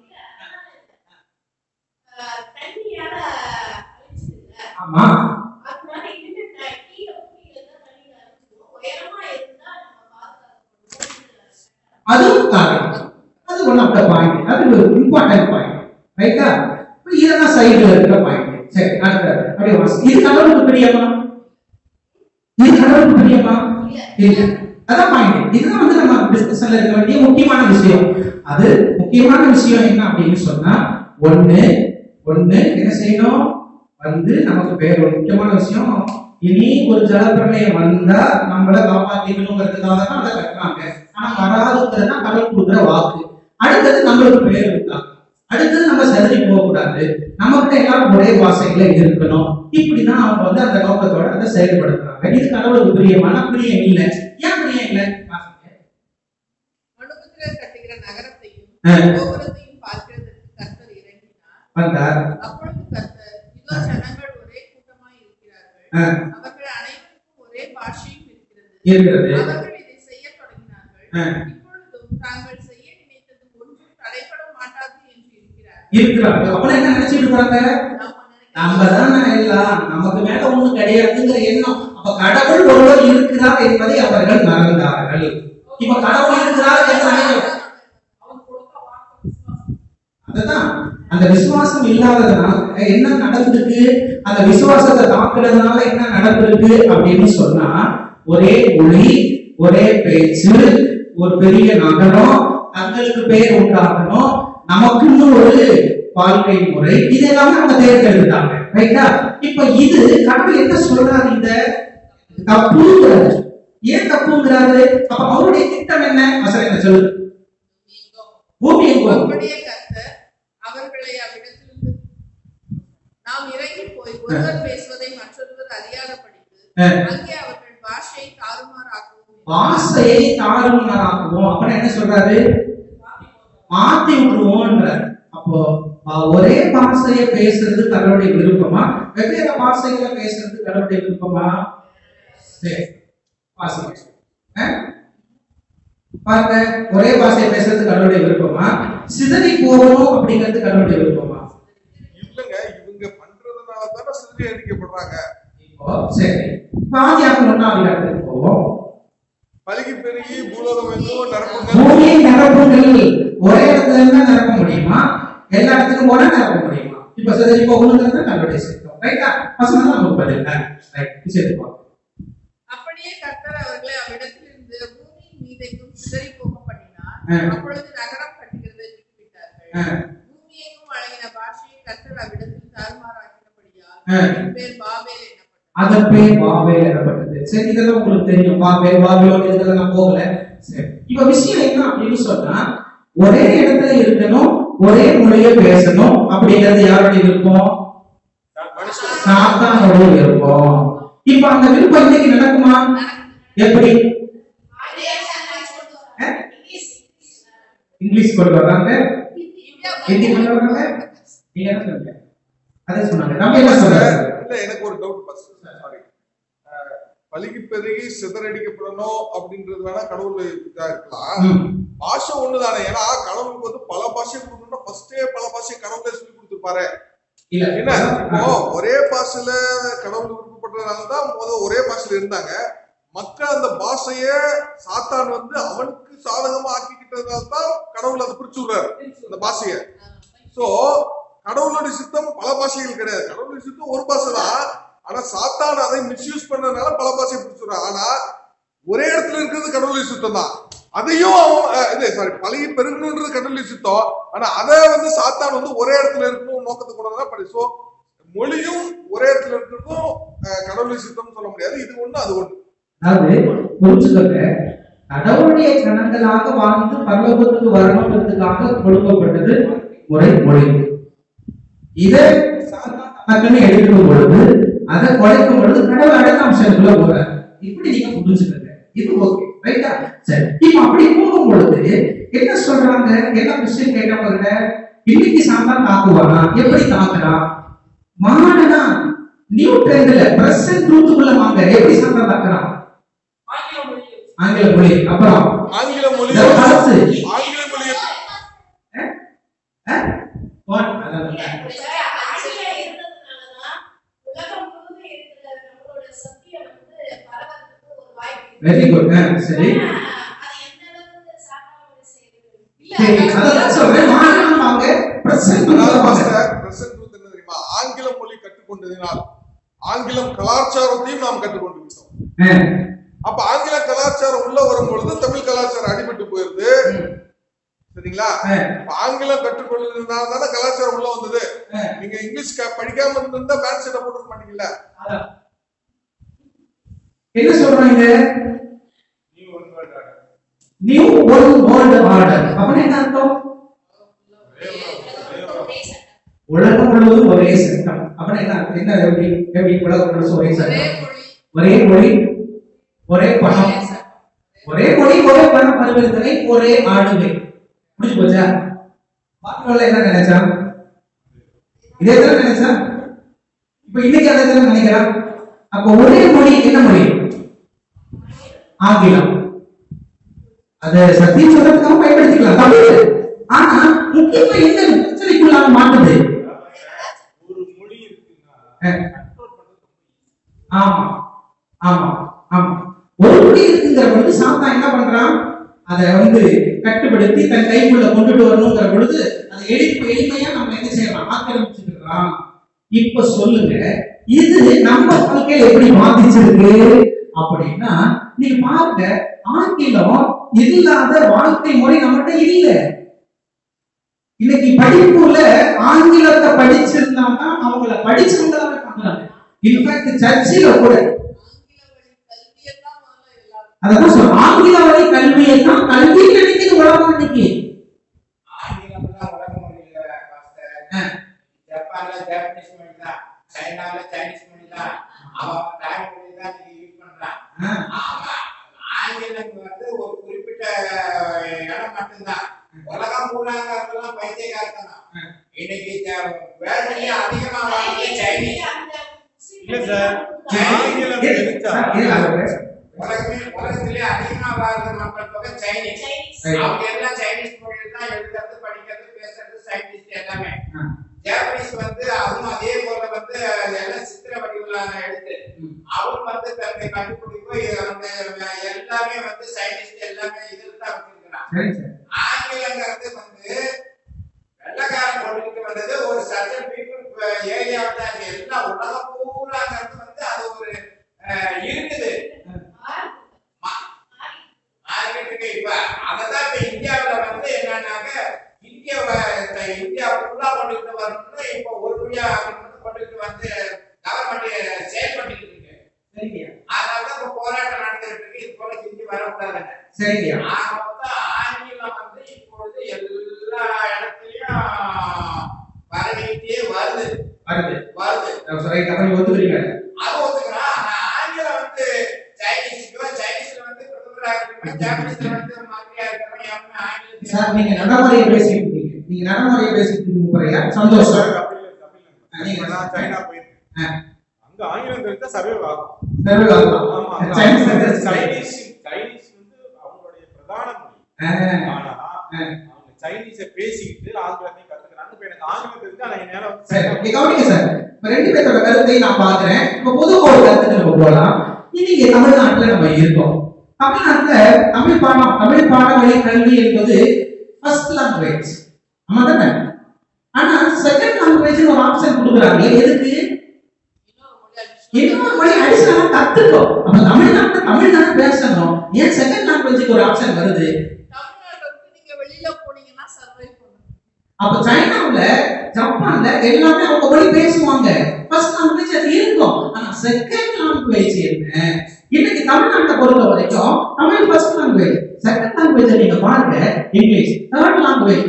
அஹ், தண்ணியால அழிச்சிடுங்க ஆமா அதனால இனிமே நான் கீழே பூமியில தான் தண்ணியில அழிச்சிடுவோம் உயரமா இருந்தா நம்ம பாதுகாக்கப்படுவோம் அதுவும் காரணம் அது ஒன் ஆஃப் த பாயிண்ட் அது ஒரு இம்பார்ட்டன்ட் பாயிண்ட் ரைட்டா இதெல்லாம் சைடுல இருக்கிற பாயிண்ட் சரி அடுத்த அப்படியே வாசி. இது கடவுளுக்கு பிரியமா இது கடவுளுக்கு பிரியமா இல்ல அதான் பாயிண்ட் இதுதான் வந்து நம்ம டிஸ்கஷன்ல இருக்க வேண்டிய முக்கியமான விஷயம் அது முக்கியமான விஷயம் என்ன அப்படின்னு சொன்னா ஒண்ணு ஒண்ணு என்ன செய்யணும் வந்து நமக்கு பேர் ஒரு முக்கியமான விஷயம் இனி ஒரு ஜலப்பிரளயம் வந்தா நம்மள காப்பாத்திக்கணுங்கிறதுக்காக தான் அதை கட்டுறாங்க ஆனா வராதுங்கிறது தான் கடவுள் கொடுக்குற வாக்கு அடுத்தது நம்மளுக்கு பேர் இருந்தாங்க அடுத்தது நம்ம செதறி போக கூடாது நம்ம கிட்ட எல்லாரும் ஒரே வாசையில இருக்கணும் இப்படிதான் அவங்க வந்து அந்த நோக்கத்தோட அதை செயல்படுத்துறாங்க இது கடவுளுக்கு பிரியமான பிரியம் இல்லை ஏன் பிரியம் இல்லை வாசிங்க. மனுபுத்திரர் கட்டுகிற நகரத்தையும் ஆ. கோபுரத்தையும் பார்க்கிறதற்கு கர்த்தர் இறங்கினார் வந்தார் அப்பொழுது கர்த்தர் இதோ ஜனங்கள் ஒரே கூட்டமாய் இருக்கிறார்கள் ஆ. அவர்கள் அனைவருக்கும் ஒரே பாஷையும் இருக்கிறது இருக்கிறது அவர்கள் இதை செய்யத் தொடங்கினார்கள் ஆ. இப்பொழுதும் தாங்கள் செய்ய நினைத்தது ஒன்றும் தடைபட மாட்டாது என்று இருக்கிறார்கள் இருக்கிறாங்க அப்ப என்ன நினைச்சிட்டு இருக்காங்க நம்ம தானே எல்லாம் நமக்கு மேல ஒண்ணு கிடையாதுங்கிற எண்ணம் அப்ப கடவுள் ஒருவர் இருக்கிறார் என்பதை அவர்கள் மறந்தார்கள் இப்ப கடவுள் இருக்கிறார் என்று நினைக்க- அவன் கொடுத்த வாக்கு விசுவாசம் அதுதான் அந்த விசுவாசம் இல்லாததுனால என்ன நடந்திருக்கு அந்த விசுவாசத்தை தாக்குறதுனால என்ன நடந்திருக்கு அப்படின்னு சொன்னா ஒரே மொழி ஒரே பேச்சு ஒரு பெரிய நகரம் தங்களுக்கு பெயர் உண்டாகணும் நமக்குன்னு ஒரு வாழ்க்கை முறை இதெல்லாமே அவங்க தேர்ந்தெடுத்தாங்க ரைட்டா இப்ப இது கடவுள் என்ன சொல்றாரு இந்த தப்புங்கிறாரு ஏன் தப்புங்கிறாரு அப்ப அவருடைய திட்டம் என்ன வசனத்தை சொல்லு பூமி எங்கோ அப்படியே கர்த்தர் அவர்களை அவ்விடத்திலிருந்து நாம் இறங்கி போய் ஒருவர் பேசுவதை மற்றொருவர் அறியாதபடிக்கு ஆ. அங்கே அவர்கள் பாஷையை தாறுமாறாக்கவும் வாசையை தாறுமாறாக்குவோம் அப்படின்னு என்ன சொல்றாரு மாத்தி விட்டுருவோம்ன்றார் அப்போ அஹ், ஒரே பாஷையை பேசுறது கடவுளுடைய விருப்பமா வெவ்வேறு பாஷைகளை பேசுறது கடவுளுடைய விருப்பமா சரி வாசிங்க அஹ்? பாருங்க ஒரே பாஷையை பேசுறது கடவுளுடைய விருப்பமா சிதறி போகணும் அப்படிங்கிறது கடவுளுடைய விருப்பமா இல்லங்க இவங்க பண்றதுனால தானே சிதறி அடிக்கப்படுறாங்க இப்போ சரி பாதியாக ஒன்னாவது இடத்துக்கு போவோம் பழுகி பெருகி பூலோகம் எங்கும் நிரப்புங்க பூமியை நிரப்புங்கள் ஒரே இடத்துல இருந்தா நிரப்ப முடியுமா எல்லா இடத்துக்கும் போனா நிரப்ப முடியுமா இப்ப சரி இப்போ ஒண்ணுங்கிறது நம்மளுடைய சித்தம் ரைட்டா பசங்க நமக்கு பதில் ரைட் சரி போ. அப்படியே கர்த்தர் அவர்களை அவ்விடத்திலிருந்து பூமியின் மீதெங்கும் சிதறி போக பண்ணினார் ஆ. அப்பொழுது நகரம் கட்டுகிறதை விட்டுவிட்டார்கள் ஆ. பூமி எங்கும் வழங்கின பாஷையை கர்த்தர் அவ்விடத்தில் தாறுமாறாக்கினபடியால் ஆ. அதன் பேர் பாபேல் என்னப்பட்டது அதன் பேர் பாபேல் எனப்பட்டது சரி இதெல்லாம் உங்களுக்கு தெரியும் பாபேல் பாபிலோன் இதுக்கெல்லாம் நான் போகல சரி இப்ப விஷயம் என்ன அப்படின்னு சொன்னா ஒரே இடத்துல இருக்கணும் ஒரே மொழியை பேசணும் அப்படிங்கிறது யாருடைய விருப்பம் சாத்தானுடைய விருப்பம் இப்ப அந்த விருப்பம் இன்னைக்கு நடக்குமா எப்படி ஆ? இங்கிலீஷ் கொண்டு வர்றாங்க ஹிந்தி கொண்டு வர்றாங்க நீங்க என்ன சொல்றீங்க அதை சொன்னாங்க நம்ம என்ன சொல்றாங்க இல்ல எனக்கு ஒரு டவுட் ஃபர்ஸ்ட் சாரி பழுகி பெருகி சிதறடிக்கப்படணும் அப்படின்றது வேணா கடவுள் இதா இருக்கலாம் ம். பாஷை ஒண்ணுதானே ஏன்னா கடவுளுக்கு வந்து பல பாஷை கொடுக்கணும்னா ஃபர்ஸ்டே பல பாஷை கடவுளே சொல்லி கொடுத்துருப்பாரு இல்ல என்ன இப்போ ஒரே பாஷையில கடவுள் விருப்பப்பட்டதுனால தான் முதல் ஒரே பாஷையில இருந்தாங்க மக்கள் அந்த பாஷைய சாத்தான் வந்து அவனுக்கு சாதகமா ஆக்கிக்கிட்டதுனால தான் கடவுள் அதை பிரிச்சு விடுறாரு அந்த பாஷைய சோ கடவுளுடைய சித்தம் பல பாஷைகள் கிடையாது கடவுளுடைய சித்தம் ஒரு பாஷை தான் ஆனா சாத்தான் அதை மிஸ்யூஸ் பண்ணதுனால பல பாஷையை பிடிச்சுறான் ஆனா ஒரே இடத்துல இருக்கிறது கடவுளுடைய சித்தம் தான் அதையும் அவன் அஹ், இது சாரி பழகி பெருகணுன்றது கடவுளுடைய சித்தம் ஆனா அதை வந்து சாத்தான் வந்து ஒரே இடத்துல இருக்கணும் நோக்கத்தை கொண்டு தான் படி சோ மொழியும் ஒரே இடத்துல இருக்கிறதும் அஹ், கடவுளுடைய சித்தம்னு சொல்ல முடியாது இது ஒண்ணு அது ஒண்ணு அதாவது புரிஞ்சுக்கோங்க கடவுளுடைய ஜனங்களாக வாழ்ந்து பரலோகத்துக்கு வரணுன்றதுக்காக கொடுக்கப்பட்டது முறை மொழி இதை சாத்தான் தனக்குன்னு எடுக்கும் பொழுது அதை குறைக்கும் பொழுது கடவுள் அடுத்த அம்சத்துக்குள்ள போறாரு இப்படி நீங்க புரிஞ்சுக்கோங்க இது ஓகே ரைட்டா சரி இப்ப அப்படி போகும் பொழுது என்ன சொல்றாங்க என்ன கொஸ்டின் கேட்க பாருங்க இன்னைக்கு சாத்தான் தாக்குவானா எப்படி தாக்குறான் மாடனா நியூ ட்ரெண்ட்ல பிரசன்ட் ட்ரூத்துக்குள்ள வாங்க எப்படி சாத்தான் தாக்குறான் ஆங்கில மொழியில் ஆங்கில மொழி அப்புறம் ஆங்கில மொழி இந்த காசு ஆங்கில மொழியை அஹ்? What? அதான். ஆங்கிலம் இருந்ததுனாலதான் உலகம் முழுவதும் இருக்கிற நம்மளோட சக்தியை வந்து பரவறதுக்கு ஒரு வாய்ப்பு வெரி குட் சரி ஆனா, அது எந்த அளவுக்கு சாத்தானோட செய்யுது சரி அதான் சொல்றேன் மாடனா வாங்க பிரசன்ட் அதாவது வாங்க மாஸ்டர் பிரசன்ட் ட்ரூத் என்ன தெரியுமா ஆங்கில மொழி கற்றுக்கொண்டதினால் ஆங்கிலம் கலாச்சாரத்தையும் நாம் கற்றுக்கொண்டு விட்டோம் அஹ். அப்ப ஆங்கில கலாச்சாரம் உள்ள வரும் பொழுது தமிழ் கலாச்சாரம் அடிபட்டு போயிருது சரிங்களா அஹ். அப்ப ஆங்கிலம் கற்றுக்கொண்டதுனால தானே கலாச்சாரம் உள்ள வந்தது அஹ். நீங்க இங்கிலீஷ் க- படிக்காம இருந்திருந்தா பேண்ட் ஷர்ட்டை போட்டுக்க மாட்டீங்கல்ல அதான். என்ன சொல்றாங்க நியூ வேர்ல்ட் வேர்ல்ட் ஆர்டர் அப்படின்னு என்ன அர்த்தம் ஒரே சட்டம் உலகம் முழுவதும் ஒரே சட்டம் அப்படின்னு என்ன அர்த்தம்? என்ன எப்படி எப்படி உலகம் முழுவதும் ஒரே ஒரே சட்டம் மொழி ஒரே மொழி ஒரே பணம் ஒரே சட்டம் ஒரே மொழி ஒரே பண பரிவர்த்தனை ஒரே ஆளுமை முடிஞ்சு போச்சா பாக்கியோல என்ன நினைச்சா இதே தான் நினைச்சா இப்ப இன்னைக்கு அதை தான் நினைக்கிறான் அப்ப ஒரே மொழி என்ன மொழி ஆங்கிலம் அது சத்தியம் சொல்றதுக்காக பயன்படுத்திக்கலாம் தப்பு இல்லை. ஆனா முக்கியமா எந்த பிரச்சனைக்குள்ளாக மாட்டுது ஒரு மொழி இருக்குன்னா அஹ். control பண்றது ரொம்ப easy. ஆமா ஆமா ஆமா ஒரு மொழி இருக்குங்கிற பொழுது சாத்தா என்ன பண்றான் அதை வந்து கட்டுப்படுத்தி தன் கைக்குள்ள கொண்டுட்டு வரணுங்கிற பொழுது அதை எளிப்பு எளிமையா நம்ம என்ன செய்யலாம் ஆக்கிரமிச்சுக்கலாம் இப்ப சொல்லுங்க இது நம்ம வாழ்க்கையில எப்படி பாதிச்சிருக்கு அப்படின்னா நீங்க பாருங்க ஆங்கிலம் இல்லாத வாழ்க்கை முறை நம்மகிட்ட இல்ல இன்னைக்கு படிப்புல ஆங்கிலத்தை படிச்சிருந்தாங்கன்னா அவங்கள படிச்சவங்களாவே பார்க்கறாங்க இன்ஃபேக்ட் சர்ச்சில் கூட ஆங்கில வழி கல்வியெல்லாம் முதல்ல எல்லாரும் அதான் சொல்றேன் ஆங்கில வழி கல்வியை தான் கல்வி நினைக்குது உலகம் இன்னைக்கு ஆங்கிலம்லாம் உலக மொழி இல்ல பாஸ்டர். ஆ. ஜப்பான்ல ஜாப்பனீஸ் மொழி தான் சைனால சைனீஸ் மொழி தான் அவன் தாய் மொழி தான் நீங்க யூஸ் பண்றான் ஆ, ஆமா ஆங்கிலம் வந்து ஒரு குறிப்பிட்ட இடம் மட்டும்தான் உலகம் பூராங்கிறதெல்லாம் பைத்தியக்காரத்தனம் இன்னைக்கு வேர்ல்ட்லயே அதிகமா வாழ்றது சைனீஸ் இல்ல சார் ஆங்கிலம் ஏ, தெரிஞ்சா சார், ஏன் அதை பேச- உலகமே உலகத்திலே அதிகமா வாழ்ற மக்கள் தொகை சைனீஸ் சரி. அவங்க எல்லாம் சைனீஸ் மொழியில் தான் எழுதுறது படிக்கிறது பேசுறது சயின்டிஸ்ட் எல்லாமே ஆ, ஜாப்பனீஸ் வந்து அதுவும் அதே போல வந்து எல்லாம் சித்திர வடிவிலான எழுத்து ம். அவரும் வந்து தன்னை கண்டுபிடிப்பு அந்த எல்லாமே வந்து சயின்டிஸ்ட் எல்லாமே இதில் தான் வச்சிருக்கிறான் சரி சார் ஆங்கிலங்கிறது வந்து வெள்ளக்காரன் கொண்டுட்டு வந்தது ஒரு சர்டன் பீப்புள் ஏரியாவில் தான் இருக்கு. எல்லாம் உலகம் பூராங்கிறது வந்து அது ஒரு அஹ், இருக்குது மார்க்கெட்டுக்கு இப்ப அததான் இப்ப இந்தியாவுல வந்து என்னன்னாக்க இந்தியாவை இந்த இந்தியா ஃபுல்லா கொண்டுட்டு வரணும்னு இப்ப ஒரு வழியா வந்து கொண்டுட்டு வந்து கவர்மெண்ட் செயல்பட்டு இருக்கு சரிங்கய்யா அதனாலதான் இப்ப போராட்டம் நடந்துட்டு இருக்கு இது போல ஹிந்தி வரக்கூடாதுன்னு சரிங்கய்யா ஆக மொத்தம் ஆங்கிலம் வந்து இப்பொழுது எல்லா இடத்துலயும் பரவிட்டே வருது வருது வருது ரைட் அப்ப நீங்க ஒத்துக்கிறீங்க அது ஒத்துக்கலாம் ஆனா ஆங்கிலம் வந்து சைனீஸுக்கோ சைனீஸ்ல வந்து பிரதமரா இருக்கிறவன் ஜாப்பனீஸ்ல வந்து மந்திரியா இருக்கிறவன் எவனுமே ஆங்கிலத்தில் சார் நீங்க நடைமுறையை பேசிட்டு இருக்கீங்க நீங்க நடைமுறையை பேசிட்டு இருக்கீங்க முறையா சந்தோஷம் அப்படி இல்லை, அப்படி இல்லை. நீங்க நான் சைனா போயிருக்கேன் ஆ. அங்க ஆங்கிலம் தெரிஞ்சா சர்வே ஆகும் சர்வே ஆகும். ஆமா, அங்க சைனீஸ் தெரிஞ்சா சைனீஸ் சைனீஸ் வந்து அவங்களுடைய பிரதான மொழி ஆ. ஆனா அவங்க சைனீஸ பேசிக்கிட்டு ஆங்கிலத்தையும் கத்துக்கிறாங்க இப்ப எனக்கு ஆங்கிலம் தெரிஞ்சா நான் என்னால வந்து சரி நீங்க கவனிங்க சார் இப்ப ரெண்டு பேர்த்தோட கருத்தையும் நான் பாக்குறேன் இப்ப பொதுவா ஒரு கருத்துக்கு நம்ம போகலாம் இன்னைக்கு தமிழ்நாட்டுல நம்ம இருக்கோம் தமிழ்நாட்டுல தமிழ் பாடம் தமிழ் பாட வழி கல்வி என்பது ஃபர்ஸ்ட் லாங்குவேஜ் ஆமா தானே ஆனா செகண்ட் லாங்குவேஜ் ஒரு ஆப்ஷன் கொடுக்குறாங்க எதுக்கு இன்னொரு இன்னொரு மொழி மொழி அடிஷனலா கத்துக்கணும் அப்ப தமிழ்நாட்டுல தமிழ் தானே பேசணும் ஏன் செகண்ட் லாங்குவேஜுக்கு ஒரு ஆப்ஷன் வருது தமிழ்நாட்டை விட்டு நீங்க வெளியில போனீங்கன்னா சர்வை பண்ணுங்க அப்ப சைனாவுல ஜப்பான்ல எல்லாமே அவங்க மொழி பேசுவாங்க ஃபர்ஸ்ட் லாங்குவேஜ் அது இருக்கும் ஆனா செகண்ட் லாங்குவேஜ் என்ன இன்னைக்கு தமிழ்நாட்டை பொறுத்த வரைக்கும் Tamil first language second language நீங்க பாருங்க English third language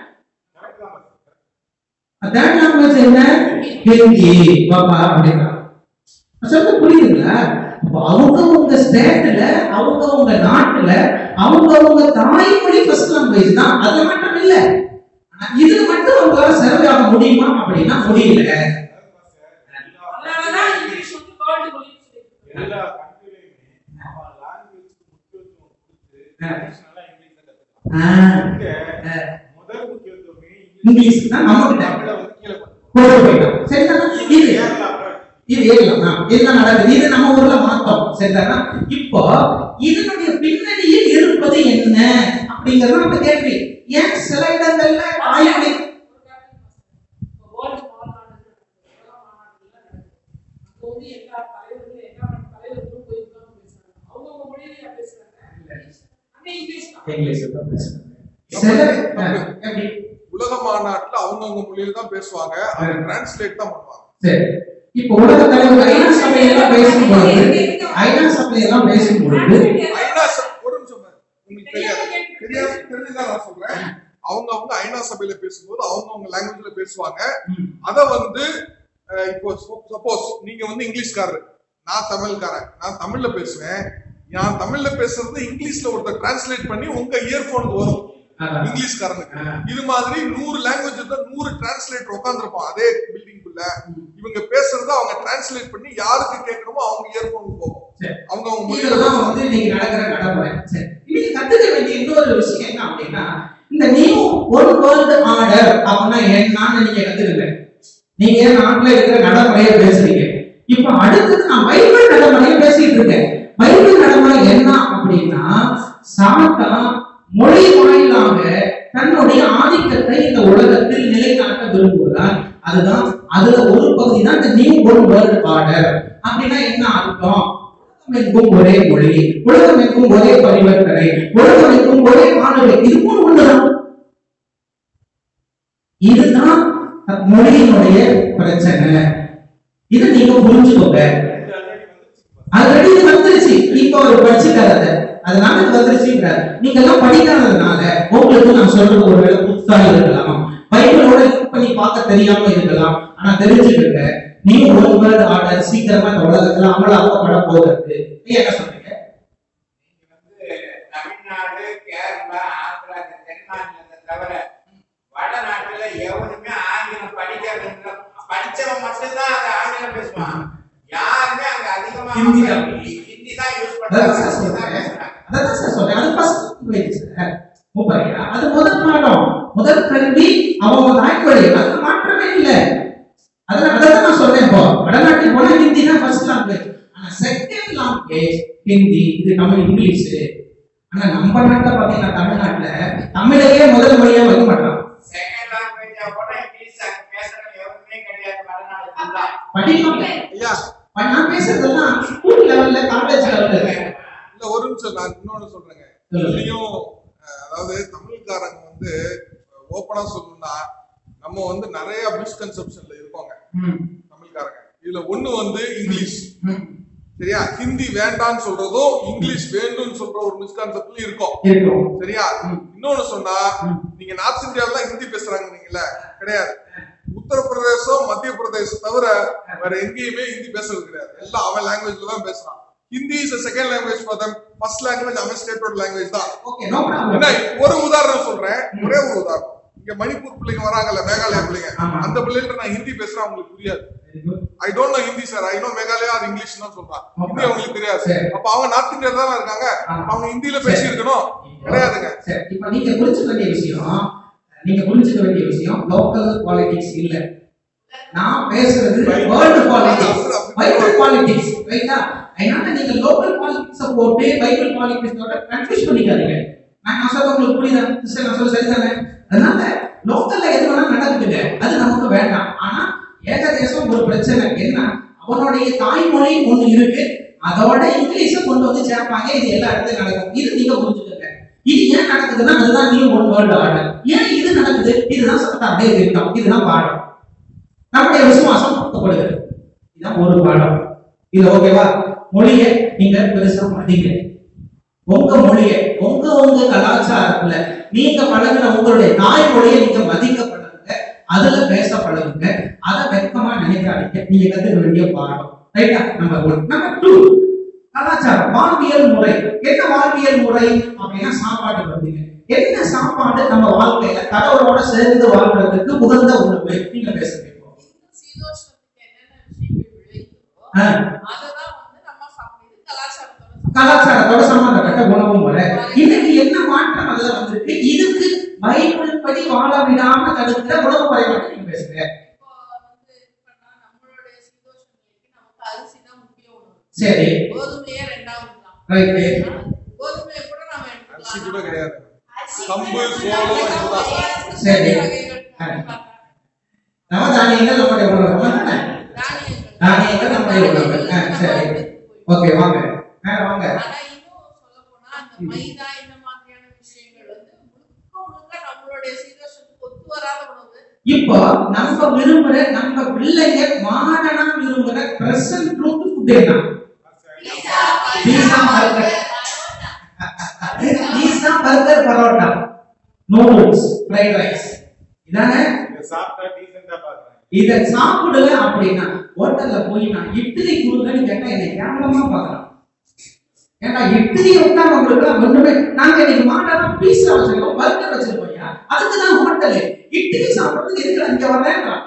third language என்ன ஹிந்தி பாபா அப்படின்னா சொல்ல புரியுதுங்களா அப்ப அவங்கவங்க ஸ்டேட்ல அவங்கவங்க நாட்டுல அவங்கவங்க தாய்மொழி ஃபர்ஸ்ட் லாங்குவேஜ் தான் அது மட்டும் இல்ல ஆனா இதுல மட்டும் அவங்களால சர்வே ஆக முடியுமா அப்படின்னா முடியல அதனாலதான் இங்கிலீஷ் வந்து வேர்ல்டு மொழின்னு சொல்லியிருக்காங்க. எல்லா கண்ட்ரிலையுமே அவன் லாங்குவேஜ்க்கு முக்கியத்துவம் கொடுத்து ட்ரெடிஷனலா இங்கிலீஷ்ல கத்துக்கலாம் இங்க முதல் முக்கியத்துவமே இங்கிலீஷ் தான் நம்ம கிட்ட தமிழை வந்து கீழே கொண்டு கொண்டு போயிட்டோம் சரிதானா இது கேரளா இது ஏறலாம் இதுதான் நடக்குது இது நம்ம ஊர்ல மாத்தோம் சரிதானா இப்போ இதனுடைய பின்னணியில் இருப்பது என்ன அப்படிங்கறது நம்ம கேள்வி ஏன் சில இடங்கள்ல தாய்மொழி ஒரு காரணம் இப்போ வேர்ல்டு மாநாடு உலக மாநாடுகள்லாம் நடக்குது. அங்க வந்து எல்லா தலைவர்களும் எல்லா தலைவர்களும் போய் உட்கார்ந்து பேசுறாங்க அவங்கவுங்க மொழியிலேயே பேசுறாங்க அங்க இங்கிலீஷ் தான் இங்கிலீஷ் தான் பேசுறாங்க சில அஹ், எப்படி உலக மாநாட்டுல அவங்கவங்க மொழியில தான் பேசுவாங்க அதை டிரான்ஸ்லேட் தான் பண்ணுவாங்க சரி இப்போ உலக தலைவர் ஐநா சபையெல்லாம் பேசும்பொழுது ஐநா சபையெல்லாம் பேசும்பொழுது ஐநா சபை ஒரு நிமிஷம் பாரு. உங்களுக்கு தெரியாது தெரியாது தெரிஞ்சுதான் நான் சொல்றேன் அவங்க அவங்க ஐநா சபையில பேசும்போது அவங்க அவங்க லாங்குவேஜ்ல பேசுவாங்க ம், அத வந்து அஹ், இப்போ சப்போஸ் நீங்க வந்து இங்கிலீஷ்காரர் நான் தமிழ்காரன் நான் தமிழ்ல பேசுவேன் நான் தமிழ்ல பேசுறது இங்கிலீஷ்ல ஒருத்தர் டிரான்ஸ்லேட் பண்ணி உங்க இயர்போனுக்கு வரும் அதான். இங்கிலீஷ்காரனுக்கு ஆ. இது மாதிரி நூறு லாங்குவேஜ் தான் நூறு டிரான்ஸ்லேட்டர் உட்காந்துருப்போம் அதே பில்டிங்குள்ள இவங்க பேசுறத அவங்க டிரான்ஸ்லேட் பண்ணி யாருக்கு கேட்கணுமோ அவங்க இயர்போனுக்கு போகும் சரி. அவங்க அவங்க மொழியில இதெல்லாம் பேசுவாங்க. வந்து இன்னைக்கு நடக்கிற நடைமுறை சரி இன்னைக்கு கத்துக்க வேண்டிய இன்னொரு விஷயம் என்ன அப்படின்னா இந்த நியூ ஒன் வேர்ல்டு ஆர்டர் அப்படின்னா என்னன்னு நீங்க கத்துக்கல நீங்க நாட்டுல இருக்கிற நடைமுறையை பேசுறீங்க இப்ப அடுத்தது நான் பைபிள் நடைமுறையை பேசிட்டு இருக்கேன் பைபிள் நடைமுறை என்ன அப்படின்னா சாத்தான் மொழி வாயிலாக தன்னுடைய ஆதிக்கத்தை இந்த உலகத்தில் நிலைநாட்ட விரும்புகிறார் அதுதான் அதுல ஒரு பகுதி தான் இந்த நியூ ஒன் வேர்ல்டு ஆர்டர் அப்படின்னா என்ன அர்த்தம் உலகமெங்கும் ஒரே மொழி உலகமெங்கும் ஒரே பரிவர்த்தனை உலகமெங்கும் ஒரே ஆளுகை இது மூணு ஒண்ணுதான் இதுதான் மொழியினுடைய பிரச்சனை இதை நீங்க புரிஞ்சுக்கோங்க ஆல்ரெடி இது வந்துருச்சு இப்ப அவர் படிச்சுட்டாரு அதை அதனால இது வந்துருச்சுன்றார் நீங்க எல்லாம் படிக்காததுனால உங்களுக்கு நான் சொல்றது ஒருவேளை புதுசா இருக்கலாம் பைபிளோட லிங்க் பண்ணி பார்க்க தெரியாம இருக்கலாம் ஆனா தெரிஞ்சுக்கங்க நீ ஒரு வேர்டு ஆர்டர் சீக்கிரமா இந்த உலகத்துல அமலாக்கப்பட போகிறது நீங்க என்ன சொல்றீங்க நீங்க வந்து தமிழ்நாடு கேரளா ஆந்திரா இந்த தென் மாநிலத்தை தவிர வடநாட்டுல எவனுமே ஆங்கிலம் படிக்கிறது இல்ல. படிச்சவன் மட்டும்தான் அந்த ஆங்கிலம் பேசுவான் யாருமே அங்க அதிகமா ஹிந்தி தான். ஹிந்தி தான் யூஸ் அதான் பண்றாங்க சார் ஹிந்தி தான் சொல்றேன் பேசுறாங்க அதான் சார் சொல்றேன் அது ஃபர்ஸ்ட் லாங்குவேஜ் சார் மூப்பரையா அது முதல் பாடம் முதல் கல்வி அவங்க தாய்மொழி அதுல மாற்றமே இல்ல அதுல அதான் நான் சொல்றேன் இப்போ வடநாட்டுக்கு போனா ஹிந்தி தான் ஃபர்ஸ்ட் லாங்குவேஜ் ஆனா செகண்ட் லாங்குவேஜ் ஹிந்தி இது நம்ம இங்கிலீஷ் ஆனா நம்ம நாட்டுல பாத்தீங்கன்னா தமிழ்நாட்டுல தமிழையே முதல் மொழியா வைக்க மாட்டான் செகண்ட் லாங்குவேஜ் போனா இங்கிலீஷ் அங்க பேசுறவங்க எவருமே கிடையாது வடநாடு ஃபுல்லா படிப்பாங்க ஐயா நான் பேசுறதெல்லாம் ஸ்கூல் லெவல்ல காலேஜ் லெவல்ல இல்ல ஒரு நிமிஷம் நான் இன்னொன்னு சொல்றேங்க இதுலயும் அஹ், அதாவது தமிழ்காரங்க வந்து ஓப்பனா சொல்லணும்னா நம்ம வந்து நிறைய மிஸ்கன்செப்ஷன்ல இருக்கோங்க ம், தமிழ்காரங்க இதுல ஒண்ணு வந்து இங்கிலீஷ் ம், சரியா ஹிந்தி வேண்டாம்னு சொல்றதும் இங்கிலீஷ் வேண்டும்னு சொல்ற ஒரு மிஸ்கான்செப்ட்ல இருக்கும் இருக்கும் சரியா ம். இன்னொன்னு சொன்னா ம். நீங்க நார்த் இந்தியாவில தான் ஹிந்தி பேசுறாங்க நீங்கல்ல கிடையாது உத்தரப்பிரதேசம் மத்திய பிரதேசம் தவிர வேற எங்கேயுமே ஹிந்தி பேசுறது கிடையாது எல்லாம் அவன் லாங்குவேஜ்ல தான் பேசுறான் Hindi is second language for them first language அவன் ஸ்டேட்டோட லாங்குவேஜ் தான் ஓகே நோ ப்ராப்ளம் என்ன ஒரு உதாரணம் சொல்றேன் ஒரே ஒரு உதாரணம் இங்க மணிப்பூர் பிள்ளைங்க வராங்கல்ல மேகாலயா பிள்ளைங்க ஆமா. அந்த பிள்ளைகிட்ட நான் ஹிந்தி பேசுறேன் அவங்களுக்கு புரியாது very good I don't know Hindi sir I know Meghalaya or English தான் சொல்றான் Okay. ஹிந்தி அவங்களுக்கு தெரியாது சரி. அப்ப அவங்க நார்த் இந்தியால தானே இருக்காங்க ஆமா. அவங்க ஹிந்தியில பேசி இருக்கணும் கிடையாதுங்க சரி இப்ப நீங்க புரிஞ்சுக்க வேண்டிய விஷயம் நீங்க புரிஞ்சுக்க வேண்டிய விஷயம் லோக்கல் பாலிடிக்ஸ் இல்ல நான் பேசுறது வேர்ல்டு பாலிடிக்ஸ் பைபிள் பாலிடிக்ஸ் ரைட்டா அதனால நீங்க லோக்கல் பாலிடிக்ஸ போட்டு பைபிள் பாலிடிக்ஸோட கன்ஃபியூஸ் பண்ணிக்காதீங்க நான் நான் சொல்ல உங்களுக்கு புரியுதா சிஸ்டர் நான் சொல்ல சரிதானே அதனால லோக்கல்ல எது வேணாலும் நடக்குதுங்க அது நமக்கு வேண்டாம் ஆனா ஏகதேசம் ஒரு பிரச்சனை என்ன அவனுடைய தாய்மொழி ஒண்ணு இருக்கு அதோட இங்கிலீஷை கொண்டு வந்து சேர்ப்பாங்க இது எல்லா இடத்துலயும் நடக்கும் இது நீங்க புரிஞ்சுக்கங்க இது ஏன் நடக்குதுன்னா அதுதான் நியூ ஒன் வேர்ல்டு ஆர்டர் ஏன் இது நடக்குது இதுதான் சத்தாண்டே திட்டம் இதுதான் பாடம் நம்முடைய விசுவாசம் பக்கப்படுகிறது இதுதான் ஒரு பாடம் இது ஓகேவா மொழியை நீங்க பெருசா மதிங்க உங்க மொழியை உங்க உங்க கலாச்சாரத்துல நீங்க பழகுன உங்களுடைய தாய் மொழியை நீங்க மதிக்க பழகுங்க அதுல பேச பழகுங்க அதை வெட்கமா நினைக்காதீங்க நீங்க கத்துக்க வேண்டிய பாடம் ரைட்டா நம்பர் ஒன் நம்பர் டூ கலாச்சாரம் வாழ்வியல் முறை என்ன வாழ்வியல் முறை அப்படின்னா சாப்பாடு வருதுங்க என்ன சாப்பாடு நம்ம வாழ்க்கையில கடவுளோட சேர்ந்து வாழ்றதுக்கு உகந்த உணவு நீங்க பேசுங்க இப்போ. இந்த சீதோஷ்ணத்துக்கு என்னென்ன விஷயங்கள் விளையுதோ ஆ, அததான் வந்து நம்ம சாப்பிடுறது கலாச்சாரத்தோட சம்பந்தம். கலாச்சாரத்தோட சம்பந்தப்பட்ட உணவு முறை இன்னைக்கு என்ன மாற்றம் அதுல வந்திருக்கு இதுக்கு பைபிள் படி வாழ விடாம தடுக்கிற உணவு முறை மட்டும் நீங்க பேசுங்க இப்போ வந்து இது பண்ணா நம்மளுடைய சீதோஷ்ணங்களுக்கு நமக்கு அரிசி தான் முக்கிய உணவு சரி கோதுமையே ரெண்டாவது தான் ரைட்டு கோதுமையை கூட நம்ம அரிசி கூட எடுத்துக்கலாம் கிடையாது அரிசி கம்பு, கூட சோளம் நம்ம இதுதான். சரி. வகைகள் நவதானியங்கள் நம்முடைய உணவு தானே? தானியங்கள் தானியங்கள் நம்முடைய உணவு ஆ, சரி ஓகே வாங்க மேல வாங்க ஆனா இன்னும் சொல்ல போனா அந்த மைதா இந்த மாதிரியான விஷயங்கள் வந்து முழுக்க முழுக்க நம்மளுடைய சீதோஷத்துக்கு ஒத்து வராத உணவு இப்போ நம்ம விரும்புற நம்ம பிள்ளைங்க மாடனா விரும்புற பிரசன்ட் ட்ரூத் ஃபுட் என்ன pizza pizza, burger pizza burger parotta noodles fried rice இதானே இதை சாப்பிட்டா டீசெண்டா பாக்குறேன் இத சாப்பிடல அப்படின்னா ஹோட்டல்ல போய் நான் இட்லி கொடுங்கன்னு கேட்டா என்னை கேவலமா பார்க்கலாம் ஏன்னா இட்லி விட்டா உங்களுக்கு ஒண்ணுமே நாங்க இன்னைக்கு மாடனா பீஸா வச்சிருக்கோம் பர்கர் வச்சிருக்கோம்யா அதுக்கு தான் ஹோட்டலு இட்லி சாப்பிடுறதுக்கு எதுக்கு இங்க வரேன்றான்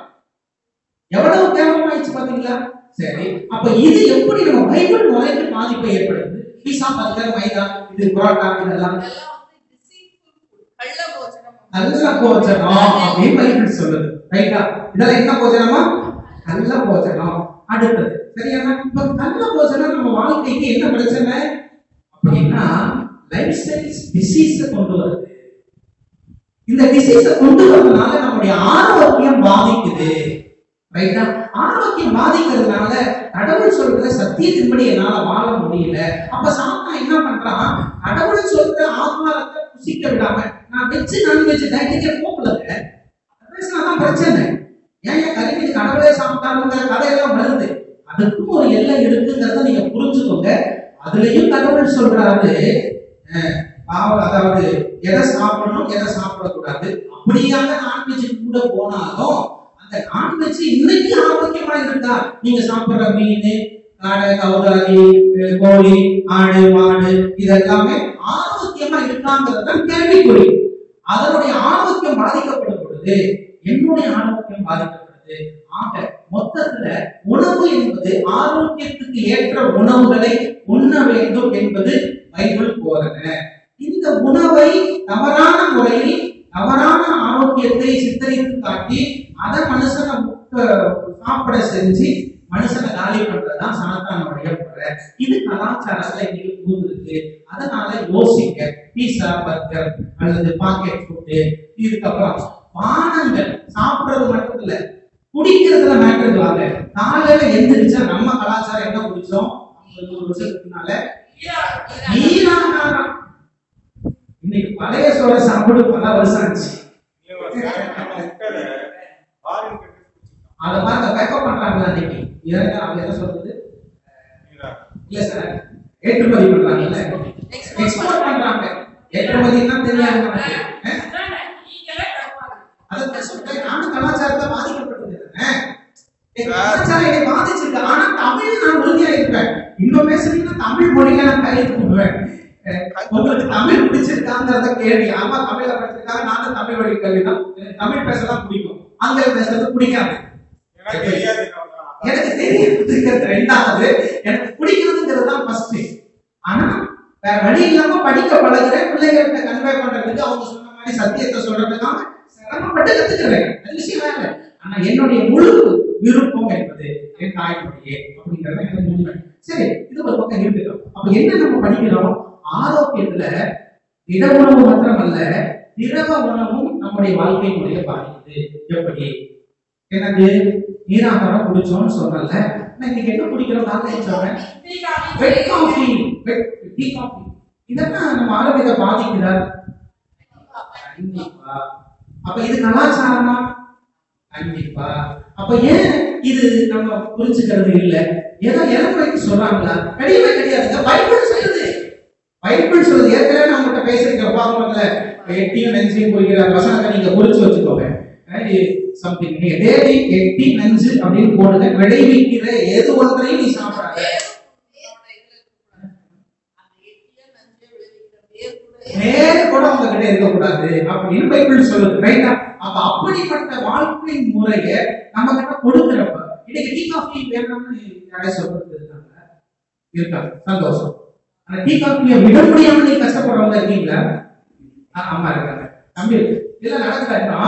எவ்வளவு கேவலமாயிடுச்சு பாத்தீங்களா சரி அப்ப இது எப்படி நம்ம பைபிள் முறைக்கு பாதிப்பை ஏற்படுது பீஸா பர்கர் மைதா இது புரோட்டா இதெல்லாம் இதெல்லாம் வந்து deceitful food. கள்ள போஜனம் நல்ல போஜனம் அப்படின்னு பைபிள் சொல்லுது ரைட்டா இதெல்லாம் என்ன போஜனமா நல்ல போஜனம் அடுத்தது சரியா இப்ப நல்ல போஜனம் நம்ம வாழ்க்கைக்கு என்ன பிரச்சனை அப்படின்னா லைஃப் ஸ்டைல் டிசீஸ கொண்டு வருது இந்த டிசீஸ கொண்டு வரதுனால நம்முடைய ஆரோக்கியம் பாதிக்குது ரைட்டா ஆரோக்கியம் பாதிக்கிறதுனால கடவுள் சொல்ற சத்தியத்தின்படி என்னால வாழ முடியல அப்ப சாத்தா என்ன பண்றான் கடவுள் சொல்ற ஆகாரத்தை புசிக்க விடாம நான் வெஜ் நான்வெஜ் டயட்டுக்கே போகலங்க பேசினாதான் பிரச்சனை ஏன் ஏன் கல்வி கடவுளே சாப்பிட்டாருங்கிற கதையெல்லாம் வருது அதுக்கும் ஒரு எல்லை இருக்குங்கிறத நீங்க புரிஞ்சுக்கோங்க அதுலயும் கடவுள் சொல்றாரு அஹ், பாவ- அதாவது எதை சாப்பிடணும் எதை சாப்பிடக்கூடாது அப்படியாக நான்வெஜ் கூட போனாலும் அந்த நான்வெஜ் இன்னைக்கு ஆரோக்கியமா இருக்கா நீங்க சாப்பிடுற மீன் காடை கவுதாரி அஹ், கோழி ஆடு மாடு இதெல்லாமே ஆரோக்கியமா இருக்காங்கிறது தான் கேள்விக்குறி அதனுடைய ஆரோக்கியம் பாதிக்கப்படும் பொழுது என்னுடைய ஆரோக்கியம் பாதிக்கப்படுது ஆக மொத்தத்துல உணவு என்பது ஆரோக்கியத்துக்கு ஏற்ற உணவுகளை உண்ண வேண்டும் என்பது பைபிள் போதனை இந்த உணவை தவறான முறையில் தவறான ஆரோக்கியத்தை சித்தரித்து காட்டி அதை மனுஷனை முக்க- சாப்பிட செஞ்சு மனுஷனை காலி பண்றதுதான் சாத்தானுடைய முறை இது கலாச்சாரத்துல இன்னைக்கு புகுந்திருக்கு அதனால யோசிக்க பீஸா பர்கர் அல்லது பாக்கெட் ஃபுட்டு இதுக்கப்புறம் பானங்கள் சாப்பிடுறது மட்டும் இல்ல குடிக்கிறதுல மேட்டர் வாங்க காலையில எந்திரிச்சா நம்ம கலாச்சாரம் என்ன குடிச்சோம் ஐம்பது, நூறு வருஷத்துக்கு முன்னால நீராகாரம் இன்னைக்கு பழைய சோற சாப்பிடு பல வருஷம் ஆச்சு ஃபாரின் கண்ட்ரிஸ் பிடிச்சிருக்கான் அதை பாருங்க பேக்கப் பண்றாங்களா இன்னைக்கு இதான் அவங்க என்ன சொல்றது இல்ல சார் ஏற்றுமதி பண்றாங்கல்ல எக்ஸ்போர்ட் பண்றாங்க ஏற்றுமதினா தெரியாது நமக்கு அஹ்? அதான் சொல்றேன் நானும் கலாச்சாரத்தை பாதிக்கப்பட்டது தானே என் கலாச்சாரம் என்னை பாதிச்சிருக்கு ஆனா தமிழ் நான் உறுதியா இருப்பேன் இன்னும் பேசுறீங்கன்னா தமிழ் மொழியில நான் கையெழுத்து போடுவேன் அஹ் உங்களுக்கு தமிழ் பிடிச்சிருக்காங்கிறத கேள்வி ஆமா தமிழ்ல படிச்சிருக்காங்க நானும் தமிழ் வழி கல்வி தான் எனக்கு தமிழ் பேசலாம் பிடிக்கும் ஆங்கிலம் பேசுறது பிடிக்காது எனக்கு தெரியாது எனக்கு தெரியுங்கிறது ரெண்டாவது எனக்கு பிடிக்கிறதுங்கிறது தான் ஃபர்ஸ்ட் ஆனா வேற வழி இல்லாம படிக்க பழகுறேன் பிள்ளைகள்கிட்ட கன்வே பண்றதுக்கு அவங்க சொன்ன மாதிரி சத்தியத்தை சொல்றதுக்காக சிரமப்பட்டு கத்துக்கிறேன் அது விஷயம் வேற ஆனா என்னுடைய முழு விருப்பம் என்பது என் தாய்மொழியே அப்படிங்கறது எனக்கு உண்மை சரி இது ஒரு பக்கம் இருக்கட்டும் அப்ப என்ன நம்ம படிக்கிறோம் ஆரோக்கியத்துல திட உணவு மாத்திரமல்ல திரவ உணவும் நம்முடைய வாழ்க்கை முறையை பாதிக்குது எப்படி என்னது நீராகாரம் குடிச்சோம்னு சொன்னல நான் இன்னைக்கு என்ன குடிக்கிறோம் காலையில சொல்றேன் bed coffee bed tea coffee இதெல்லாம் நம்ம ஆரோக்கியத்தை பாதிக்குதா கண்டிப்பா அப்ப இது கலாச்சாரமா கண்டிப்பா அப்ப ஏன் இது நம்ம புரிஞ்சுக்கிறது இல்ல ஏதோ இளமுறைக்கு சொல்றாங்களா கிடையவே கிடையாதுங்க பைபிள் சொல்லுது பைபிள் சொல்லுது ஏற்கனவே நான் உங்கள்கிட்ட பேசிருக்கேன் பாருங்கல்ல எட்டியும் நெஞ்சையும் குறிக்கிற வசனத்தை நீங்க குறிச்சு வச்சுக்கோங்க சம்திங் நீங்க தேடி எட்டி நெஞ்சு அப்படின்னு போடுங்க விளைவிக்கிற எது ஒன்றையும் நீ சாப்பிடாத நேரு கூட உங்ககிட்ட இருக்கக்கூடாது அப்படின்னு பைபிள் சொல்லுது ரைட்டா அப்ப அப்படிப்பட்ட வாழ்க்கை முறைய நம்ம கிட்ட கொடுக்கிறப்ப இன்னைக்கு டீ காஃபி வேணும்னு நிறைய சொல்றது இருக்காங்க இருக்காங்க சந்தோஷம் ஆனா டீ காஃபியை விட முடியாம நீ கஷ்டப்படுறவங்க இருக்கீங்களா ஆ, ஆமா இருக்காங்க தம்பி இதெல்லாம் நடக்குதாட்டா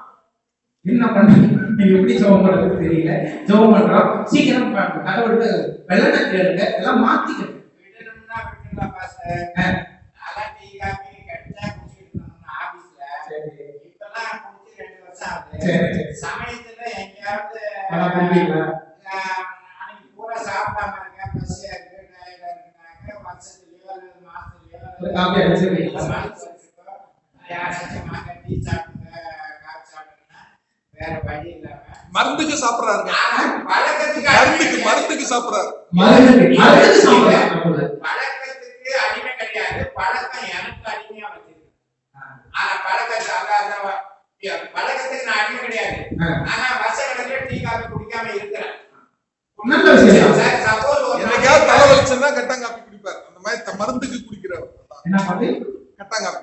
என்ன பண்றீங்க நீங்க எப்படி ஜெபம் பண்றது தெரியல ஜெபம் பண்றோம் சீக்கிரம் பாருங்க கடவுள்கிட்ட வெள்ளனை கேளுங்க எல்லாம் மாத்திக்கணும் விடணும்னா விட்டுடலாம் பாஸ்டர். ஆ. நான்லாம் டீ, காபி கிடைச்சா குடிச்சிட்டு இருந்தோம் ஆபீஸ்ல. சரி. இப்பெல்லாம் குடிச்சு ரெண்டு வருஷம் ஆகுது. சரி, சரி. சமயத்துல எங்கேயாவது நல்லா குடிப்பீங்களா? ஆஹ், அன்னைக்கு பூரா சாப்பிடாம இருக்கேன், பசியா இருக்கு, டயர்டா இருக்குனாக்க, வருஷத்துலயோ அல்லது மாசத்துலயோ ஒரு காப்பி அடிச்சு வைங்க. ஒரு மாசம் வச்சுக்கோ. யாராச்சும் வாங்க, டீ சாப்பிடுங்க, காபி சாப்பிடுங்கன்னா, வேற வழி இல்லாம மருந்துக்கு சாப்பிடுறாருங்க ஆனா, பழக்கத்துக்கு மருந்துக்கு அடிமை மருந்துக்கு சாப்பிடுறாரு மருந்துக்கு மருந்துக்கு சாப்பிடலாம் தப்புல. பழக்கத்துக்கு அடிமை கிடையாது பழக்கம் எனக்கு அடிமையா வச்சிருக்கு ஆனா பழக்கத்தை அதாவது பழக்கத்துக்கு நான் அடிமை கிடையாது ஆ. ஆனா வருஷக்கணக்கில் டீ காபி குடிக்காம இருக்கிறேன் நல்ல விஷயம் சார் சப்போஸ் ஒரு என்னைக்காவது தலைவலிச்சுன்னா கட்டாங்காப்பி குடிப்பாரு அந்த மாதிரி த- மருந்துக்கு குடிக்கிறவர் என்ன பண்ணி கட்டாங்காப்பி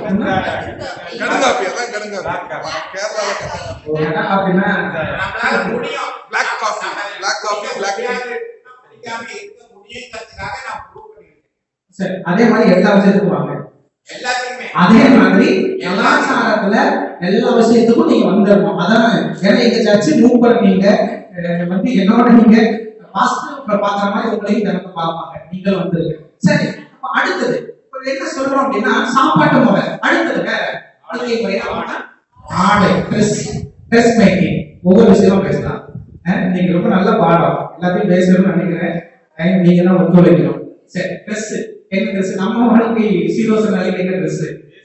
கடுங்காப்பி அதான் கடுங்காப்பி கேரளால கட்டாங்காப்பி அப்படின்னா நம்மளால முடியும் Black coffee, நம்ம black coffee, black tea. முடியாது, குடிக்காம இருக்க முடியுங்கிறதுக்காக நான் ப்ரூவ் பண்ணிருக்கேன் சரி அதே மாதிரி எல்லா விஷயத்துக்கும் வாங்க எல்லாத்துக்குமே அதே மாதிரி கலாச்சாரத்துல எல்லா விஷயத்துக்கும் நீங்க வந்துடணும் அதான் ஏன்னா எங்க சர்ச்சு மூவ் பண்ணீங்க அஹ் வந்து என்னோட நீங்க பாஸ்டர் பாக்குற மாதிரி உங்களையும் திறந்து பார்ப்பாங்க நீங்களும் வந்துருங்க சரி அப்ப அடுத்தது இப்ப என்ன சொல்றோம் அப்படின்னா சாப்பாட்டு முறை அடுத்தது வேற வாழ்க்கை முறை அப்படின்னா ஆடை ட்ரெஸ் ட்ரெஸ் மேக்கிங் ஒவ்வொரு விஷயமா பேசலாம் அஹ் நீங்க ரொம்ப நல்ல பாடம் எல்லாத்தையும் பேசணும்னு நினைக்கிறேன் டைம் நீங்க தான் ஒத்துழைக்கணும் சரி ட்ரெஸ் என்ன ட்ரெஸ் நம்ம வாழ்க்கை சீரோச நாளைக்கு என்ன ட்ரெஸ்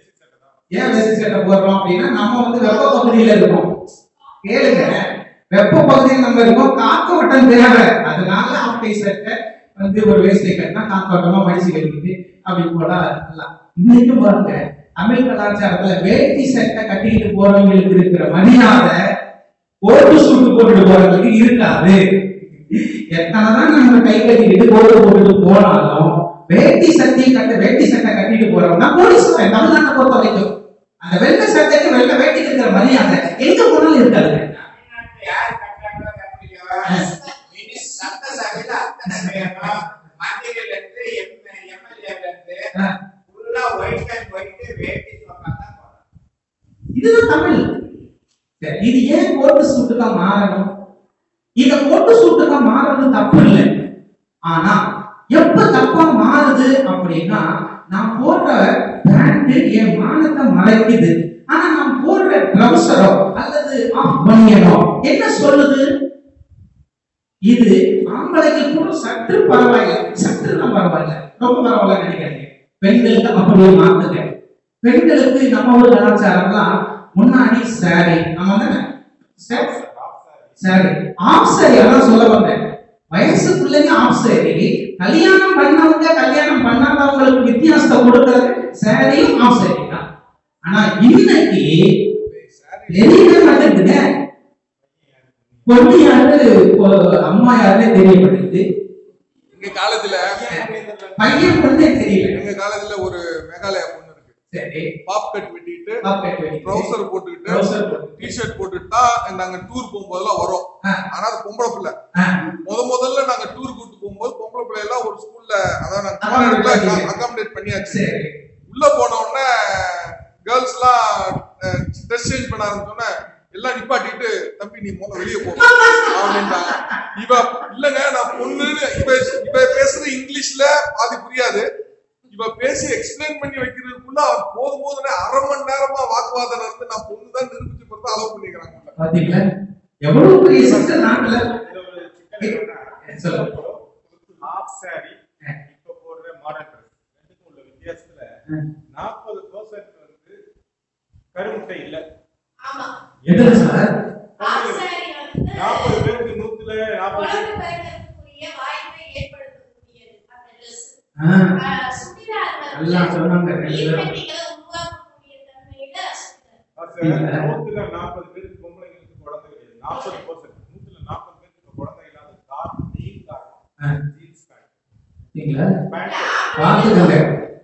ஏன் வேஷ்டி சட்டை போடுறோம் அப்படின்னா நம்ம வந்து வெப்ப பகுதியில இருக்கோம் கேளுங்க வெப்ப பகுதியில் நம்ம இருக்கோம் காத்தோட்டம் தேவை அதனால ஆஃப்டை சட்டை வந்து ஒரு வேஷ்டி கட்டினா காத்தோட்டமா மடிச்சு கட்டிக்கிட்டு அப்படி போடா இருக்கலாம் இன்னைக்கும் பாருங்க தமிழ் கலாச்சாரத்துல வேட்டி சட்டை கட்டிக்கிட்டு போறவங்களுக்கு இருக்கிற மரியாதை கோட்டு சூட்டு போட்டுட்டு போறவங்களுக்கு இருக்காது எத்தனைதான் நம்ம கை கட்டிக்கிட்டு கோட்டு போட்டுட்டு போனாலும் வேட்டி சட்டை கட்ட வேட்டி சட்டை கட்டிட்டு போறவங்க போலீஸ் தமிழ்நாட்டை பொறுத்த வரைக்கும் அந்த வெள்ளை சட்டைக்கு வெள்ளை வேட்டிக்கு இருக்கிற மரியாதை எங்க போனாலும் இருக்காது தமிழ்நாட்டுல யார் கட்டுறாங்களோ கட்டலையோ, இனி சட்டசபையில அத்தனை பேரும் மந்திரில இருந்து எம்எல்ஏல இருந்து ஆ. ஃபுல்லா ஒயிட் அண்ட் ஒயிட் வேட்டி சொன்னா தான் போறாங்க இதுதான் தமிழ் சரி, இது ஏன் கோட்டு சூட்டுக்கா மாறணும் இத கோட்டு சூட்டுக்கா மாறுறது தப்பு இல்லை ஆனா எப்ப தப்பா மாறுது அப்படின்னா நான் போடுற பேண்ட் என் மானத்தை மறைக்குது ஆனா நான் போடுற ட்ரௌசரோ அல்லது ஆஃப் பனியனோ என்ன சொல்லுது இது ஆம்பளைக்கு கூட சற்று பரவாயில்லை சற்று தான் பரவாயில்லை ரொம்ப பரவாயில்ல நினைக்கிறேன் பெண்களுக்கு அப்படியே மாத்துங்க பெண்களுக்கு நம்ம ஊர் கலாச்சாரம்லாம் முன்னாடி சாரி நம்ம தானே சாரி ஆஃப் சாரி அதான் சொல்ல வந்தேன் வயசு பிள்ளைங்க ஆஃப் சாரி கல்யாணம் பண்ணவங்க கல்யாணம் பண்ணாதவங்களுக்கு வித்தியாசத்தை கொடுக்கறது சாரியும் ஆஃப் சாரி தான் ஆனா இன்னைக்கு தெரியவே மாட்டேங்குதுங்க பொண்ணு யாரு பொ- அம்மா யாருன்னு தெரிய மாட்டேங்குது எங்க காலத்துல பையன் பொண்ணே தெரியல எங்க காலத்துல ஒரு மேகாலயா பொண்ணு இருக்கு சரி பாப் கட் வெட்டிட்டு பாக்கெட் வெட்டி ட்ரௌசர் போட்டுக்கிட்டு ட்ரௌசர் போட்டு டிஷர்ட் போட்டுட்டா நாங்க டூர் போகும்போதெல்லாம் வரோம் ஆ. ஆனா அது பொம்பளை பிள்ளை ஆ, முத முதல்ல நாங்க டூர் கூட்டு போகும்போது பொம்பளை பிள்ளை எல்லாம் ஒரு ஸ்கூல்ல அதான் நாங்க Accommodate பண்ணீங்க. அகாமடேட் பண்ணியாச்சு சரி உள்ள போன உடனே கேர்ள்ஸ் எல்லாம் ட்ரெஸ் சேஞ்ச் பண்ண ஆரம்பிச்சோன்னே எல்லாம் நிப்பாட்டிட்டு தம்பி நீ முதல்ல வெளியே போ அப்படின்ட்டாங்க இவ இல்லங்க நான் பொண்ணுன்னு இவ இவ பேசுறது இங்கிலீஷ்ல பாதி புரியாது இவ பேசி எக்ஸ்பிளைன் பண்ணி வைக்கிறதுக்குள்ள அவன் போதும் போதுன்னு அரை மணி நேரமா வாக்குவாதம் நடந்து நான் பொண்ணு தான் நிரூபிச்சு கொடுத்து அலோவ் பண்ணிக்கிறாங்க உள்ள. பாத்தீங்களா எவ்வளவு பெரிய சிஸ்டம் நாட்டுல இதுல ஒரு சிக்கல் என்னன்னா, சொல்லுங்க. half saree, இப்ப போடுற modern dress, ரெண்டுக்கும் உள்ள வித்தியாசத்துல ம். 40% வந்து கருமுட்டை இல்ல ஆமா எதுல சார் half saree வந்து 40 பேருக்கு நூத்துல 40 குழந்தை பிறக்கக்கூடிய வாய்ப்பை ஏற்படுத்தக்கூடியது அந்த dress. ஆ, ஆஹ் சுடிதார் வந்து எல்லாம் சொன்னாங்க ரெண்டு பேரும். நீர்க்கட்டிகளை உருவாக்கக்கூடிய தன்மையில சுடிதார். சார், நூத்துல 40 பேருக்கு பொம்பளைங்களுக்கு குழந்தை கிடையாது 40% நூத்துல 40 பேருக்கு இப்ப குழந்தை இல்லாத காரணம் வெயில் ஆ. காரணம் ஜீன்ஸ் பேண்ட் சரிங்களா பேண்ட் பாத்துக்கங்க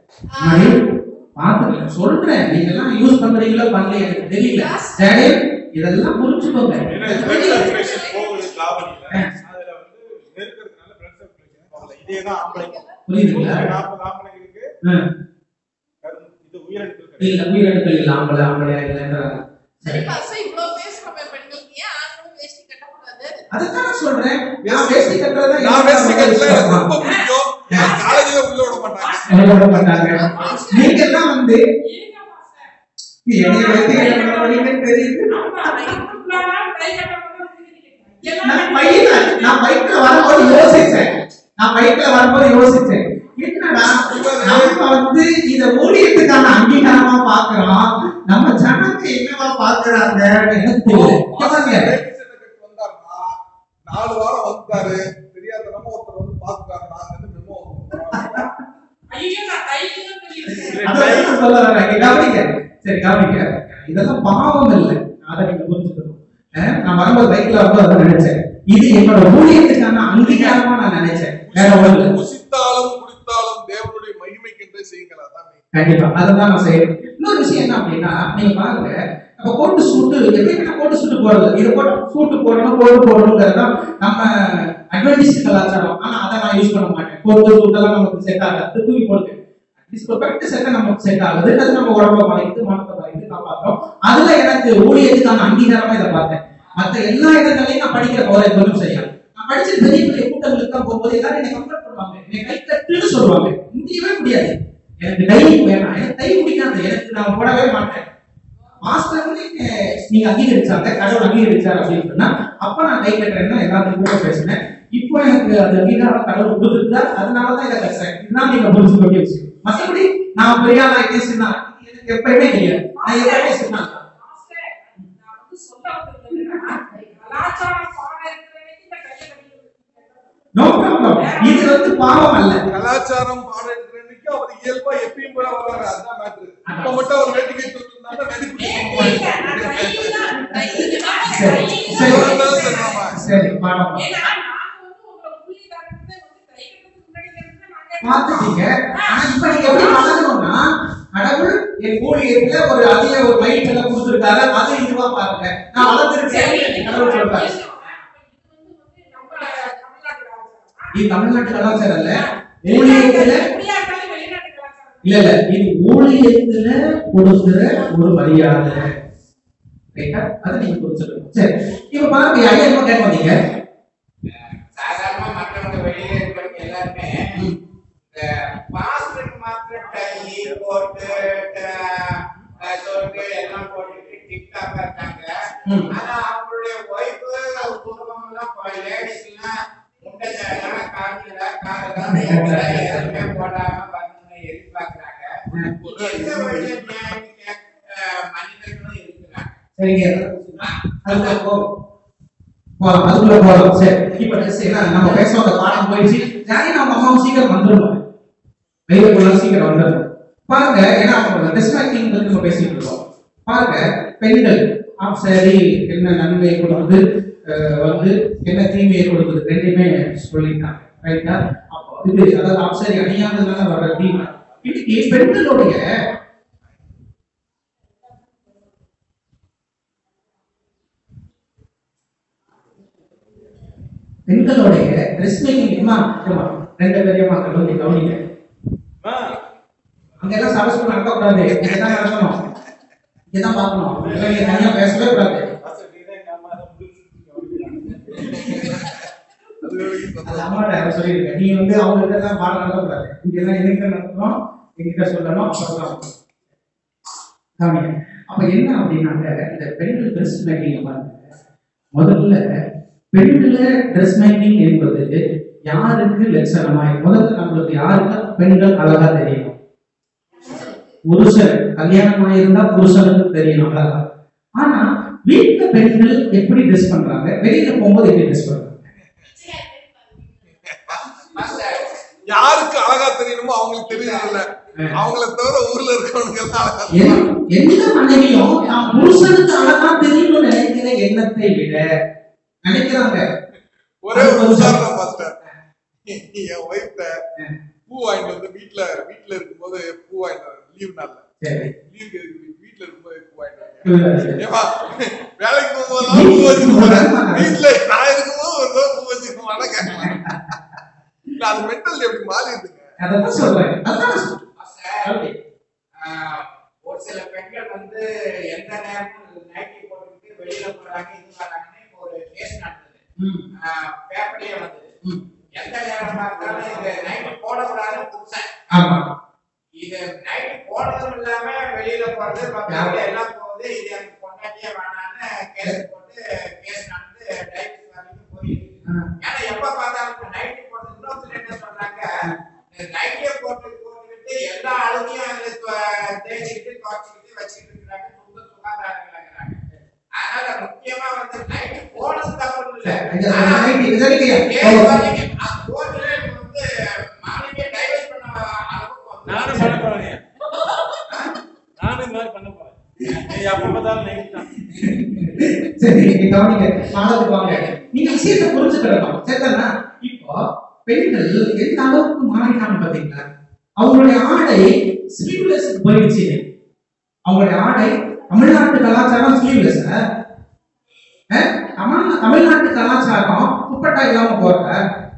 மணி பாத்துக்கங்க சொல்றேன் நீங்க எல்லாம் யூஸ் பண்றீங்களோ பண்ணல எனக்கு தெரியல சரி இதெல்லாம் புரிஞ்சுக்கோங்க ஏன்னா blood circulation போகுது தாவணியில அதுல வந்து நெருக்கிறதுனால blood circulation போகல இதே தான் ஆம்பளைங்க புரியுதுங்களா நாற்பது ஆம்பளைங்களுக்கு ம். கரும் இது உயிரணுக்கள் கிடையாது இல்ல உயிரெடுக்கல் இல்ல ஆம்பளை ஆம்பளையா இல்லைன்றாங்க சரி பாஸ்டர் இவ்வளவு பேசுறோமே பெண்களுக்கு ஏன் ஆண்களும் வேஷ்டி கட்டக்கூடாது அதுதான் சொல்றேன் நான் வேஷ்டி கட்டுறதா நான் வேஷ்டி கட்டல எனக்கு ரொம்ப பிடிக்கும் காலேஜ்ல உள்ள விட மாட்டாங்க விட மாட்டாங்க நீங்க எல்லாம் வந்து இருங்க மாஸ்டர். என்னைய வைத்து என்ன பண்ணுவீங்கன்னு தெரியுது ஆமா, ரைட்டுக்குள்ளாரா, கை கட்டக்கூடாது இருக்கிறீங்க. நான் எல்லாமே பையில நான் பைக்ல வரும்போது யோசிச்சேன் நான் பைக்ல வரும்போது யோசிச்சேன் என்னடா நம்ம வந்து இத ஊழியத்துக்கான அங்கீகாரமா பாக்குறோம் நம்ம ஜனங்க என்னவா பாக்குறாங்க எனக்கு தெரியல கேப்பாங்க. வேட்டி சட்டை கட்டி வந்தாருன்னா நாலு வாரம் வந்துட்டாரு தெரியாதனமா ஒருத்தர் வந்து பாத்துட்டாரு நான் வந்து மெமோ ஐயோ, நான் தைக்கணும்னு சொல்லியிருக்கேன். அதான் நான் சொல்ல வரேன். இங்க கவனிங்க. சரி கவனிங்க இதெல்லாம் பாவம் இல்லை அதை நீங்க புரிஞ்சுக்கணும் அஹ் நான் வரும்போது பைக்ல வரும்போது அதான் நினைச்சேன் இது என்னோட ஊழியத்துக்கான அங்கீகாரமா நான் நினைச்சேன் வேற ஒண்ணு இல்லை புசித்தாலும் குடித்தாலும் தேவனுடைய மகிமைக்கென்றே செய்யுங்கள் அதான் நீ. கண்டிப்பா அதுதான் நான் செய்யறேன் இன்னொரு விஷயம் என்ன அப்படின்னா நீங்க பாருங்க அப்ப கோட்டு சூட்டு எப்பயுமே நான் கோட்டு சூட்டு போடுறது இது போட்டு சூட்டு போடணும் கோட்டு போடணுங்கிறது தான் நம்ம அட்வென்டிஸ்ட் கலாச்சாரம் ஆனா அதை நான் யூஸ் பண்ண மாட்டேன் கோட்டு சூட்டெல்லாம் நமக்கு செட் ஆகாது தூக்கி போடுது அட்லீஸ்ட் பெர்ஃபெக்ட் செட்டை நமக்கு செட் ஆகுது அது நம்ம உடம்ப மறைக்குது மனத்தை மறைக்குது காப்பாற்றோம் அதுல எனக்கு ஊழியத்துக்கான அங்கீகாரமா இதை பார்த்தேன் மத்த எல்லா இடங்களையும் நான் படிக்கிற போறேன் தொழில் செய்யலாம் நான் படிச்ச பெரிய பெரிய கூட்டங்களுக்கு தான் போகும்போது எல்லாரும் என்னை கம்பேர் பண்ணுவாங்க என்னை கை தட்டுன்னு சொல்லுவாங்க முடியவே முடியாது எனக்கு கை வேணாம் எனக்கு கை பிடிக்காது எனக்கு நான் போடவே மாட்டேன் மாஸ்டர் வந்து நீங்க- நீங்க அங்கீகரிச்சாங்க கடவுள் அங்கீகரிச்சார் அப்படின்னு சொன்னா அப்ப நான் கை கட்டுறேன்னு எல்லாத்தையும் கூட பேசினேன் இப்போ எனக்கு அது அங்கீகாரம் கடவுள் கொடுத்துருந்தா அதனாலதான் இதை கட்டுறேன் இதுதான் நீங்க புரிஞ்சுக்க வேண்டிய விஷயம் மற்றபடி நான் பெரிய ஆள் ஆகிட்டே சொன்னா எனக்கு எப்பயுமே தெரியாது நான் எப்பயுமே சொன்னாங்க மாஸ்டர், நான் வந்து சொல்ல வந்தது என்னன்னா, கலாச்சாரம் பாடம் இருக்கிற வரைக்கும் இந்த கையை கட்டிட்டு நோ ப்ராப்ளம் இது வந்து பாவம் அல்ல கலாச்சாரம் பாடம் எடுக்கிற அன்னைக்கு அவர் இயல்பா எப்பயும் போல வர்றாரு அதுதான் மேட்ரு இப்ப மட்டும் அவர் வேட்டி கட்டி வச்சிருந்தாங்க நடிப்பு ஏங்க, நான் கையில தான், கையில தான், சரி, கையில சரி. தான் எவ்வளவு சரி, ஆமா. சரி பாடம் ஏன்னா, நாங்க வந்து உங்களை ஊழியக்காரர்கிட்ட வந்து கை கட்டுறதுக்கு முன்னாடி இருந்து நாங்க பார்த்துட்டீங்க ஆனா இப்ப நீங்க எப்படி பழகணும்னா கடவுள் என் ஊழியத்துல ஒரு அதிக ஒரு மைண்ட் எல்லாம் கொடுத்துருக்காரு அது இதுவா பாருங்க நான் வளர்ந்துருக்கேன் கடவுள் சொல்றாரு இது தமிழ்நாட்டு கலாச்சாரம் இல்ல ஊழியத்துல இல்ல இல்ல இது ஊழியத்துல கொடுக்கிற ஒரு மரியாதை ரைட்டா அதை நீங்க புரிஞ்சுக்கணும் சரி இப்ப பாருங்க ஐயா என்ன கேட்க வந்தீங்க சாதாரணமா மற்றவங்க வெளியில இருக்கிறவங்க எல்லாருமே இந்த பாஸ்டருக்கு மாத்திரம் டை போட்டு அஹ், சொட்டு எல்லாம் போட்டுட்டு டிப்டாப்பா இருக்காங்க ம். ஆனா அவங்களுடைய ஒய்ஃபு குடும்பம் எல்லாம் லேடிஸ் எல்லாம் முட்டை சேலாம் காஞ்சில காதெல்லாம் எதுவுமே போடாம வரணும்னு எதிர்பார்க்கறாங்க எந்த வழியில நியாயம் கேட்க மனிதர்களும் இருக்கிறாங்க சரிங்க அதுக்குள்ள போவோம் போலாம் அதுக்குள்ள போகலாம் சரி இப்ப just என்ன நம்ம பேச வந்த பாடம் போயிடுச்சு ஜானி நம்ம அம்மாவும் சீக்கிரம் வந்துருவாங்க வெயிலுக்குள்ள சீக்கிரம் வந்துடும் பாருங்க ஏன்னா அவங்க டெஸ்டாக்கிங் பத்தி நம்ம பேசிட்டு இருக்கோம் பாருங்க பெண்கள் ஆப் சரி என்ன நன்மையை கொடுக்குது அஹ் வந்து என்ன தீமையை கொடுக்குது ரெண்டுமே சொல்லிட்டாங்க ரைட்டா அப்போ இது அதாவது ஆப் சரி அணியாததுனால வர்ற தீமை இன்னைக்கு பெண்களுடைய பெண்களுடைய ட்ரெஸ் மேக்கிங் அம்மா அம்மா ரெண்டு பெரியம்மா கல்லூரி கவனிங்க ஆ, அங்கெல்லாம் சரஸ்வரம் நடக்கக்கூடாது இங்கதான் நடக்கணும் இங்கதான் பார்க்கணும் இதெல்லாம் நீங்க தனியா பேசவே கூடாது பாஸ்டர், நீதான் எங்க அம்மா தான் முடிச்சு கவனிக்கிறாங்க. அது வரைக்கும் அது சந்தோஷம். அம்மாட்ட அதை சொல்லியிருக்கேன் நீ வந்து அவங்க கிட்ட பாடம் நடத்தக்கூடாது இங்க எல்லாம் எங்கிட்ட நடத்தணும் எங்கிட்ட சொல்லணும் சொல்லலாம் கவனிங்க அப்ப என்ன அப்படின்னாக்க இந்த பெண்கள் ட்ரெஸ் மேக்கிங் பாருங்க முதல்ல பெண்கள ட்ரெஸ் மேக்கிங் என்பது யாருக்கு லட்சணமாய் முதல்ல நம்மளுக்கு யாருக்கு பெண்கள் அழகா தெரியணும் புருஷன் கல்யாணம் ஆயிருந்தா புருஷனுக்கு தெரியணும் அழகா ஆனா வீட்டுல பெண்கள் எப்படி ட்ரெஸ் பண்றாங்க வெளியில போகும்போது எப்படி ட்ரெஸ் பண்றாங்க மாஸ்டர் யாருக்கு அழகா தெரியணுமோ அவங்களுக்கு தெரியல அவங்கள தவிர ஊர்ல இருக்கவனுக்கு எல்லாம் அழகா எல்- எந்த மனைவியும் நான் புருஷனுக்கு அழகா தெரியணும்னு நினைக்கிற எண்ணத்தை விட நினைக்கிறாங்க ஒரே ஒரு உதாரணம் மாஸ்டர் என் ஒய்ஃப்ட பூ வாங்கிட்டு வந்து வீட்ல வீட்ல இருக்கும்போது பூ வாங்கிட்டு லீவ் நாள்ல சரி லீவ் வீட்ல இருக்கும்போது பூ வாங்கிட்டு வந்தேன். சரி. ஏம்மா, வேலைக்கு போகும்போதெல்லாம் பூ வச்சுக்க மாட்டேன். வீட்ல நான் இருக்கும்போது ஒரு தடவை பூ வச்சுக்க மாட்டேன் கேட்க மாட்டேன். இல்ல அது மென்டல் எப்படி மாறிடுதுங்க அதான் சொல்றேன் அதான் சொல்றேன். மாஸ்டர் அப்படி. ஆஹ், ஒரு சில பெண்கள் வந்து எந்த நேரமும் நைட்டி போட்டுக்கிட்டு வெளியில போறாங்க இது வராங்கன்னு இப்போ ஒரு கேஸ் நடந்தது ம், பேப்பர்லயே வந்தது ம். எந்த நேரம் பார்த்தாலும் இது நைட்டி போடக்கூடாது புதுசன் ஆமா இது நைட்டி போடுறதும் இல்லாம வெளியில போறது பக்கத்துல எல்லாம் போகுது இது எனக்கு பொண்டாட்டியே வேணான்னு கேஸ் போட்டு கேஸ் நடந்து டைவர்ஸ் வரைக்கும் போயிருக்கு ஆ. ஏன்னா எப்ப பார்த்தாலும் நைட்டி போடுறது இன்னொருத்தர் என்ன சொல்றாங்க நைட்டியை போட்டு போட்டுக்கிட்டு எல்லா அழுகையும் அதுல தொ- தேய்ச்சிக்கிட்டு துவைச்சிக்கிட்டு வச்சுக்கிட்டு இருக்கிறாங்க சுத்த சுகாதாரம் இல்லைங்கிறாங்க அதனால முக்கியமா வந்து நைட்டி போடுறது தப்பு இல்ல இங்க ஆனா நைட்டி இது சரிங்க. கேஸ் வரைக்கும் அந்த கோர்ட்ல இப்ப வந்து மாநில டைவர்ஸ் பண்ண அளவுக்கு வந்து நானும் பண்ண போறேன் நானும் இந்த மாதிரி பண்ண போறேன் நீ அப்ப பார்த்தாலும் நைட் தான் சரி நீங்க கவனிங்க மாணவர்கள் வாங்க நீங்க விஷயத்தை புரிஞ்சுக்கிறோம் சரிதானா இப்போ பெண்கள் எந்த அளவுக்கு மாறினாங்க பாத்தீங்களா அவங்களுடைய ஆடை ஸ்லீவ்லெஸ் போயிடுச்சு அவங்களுடைய ஆடை தமிழ்நாட்டு கலாச்சாரம் ஸ்லீவ்லெஸ் தமிழ்நாட்டு கலாச்சாரம் துப்பட்டா இல்லாம போறத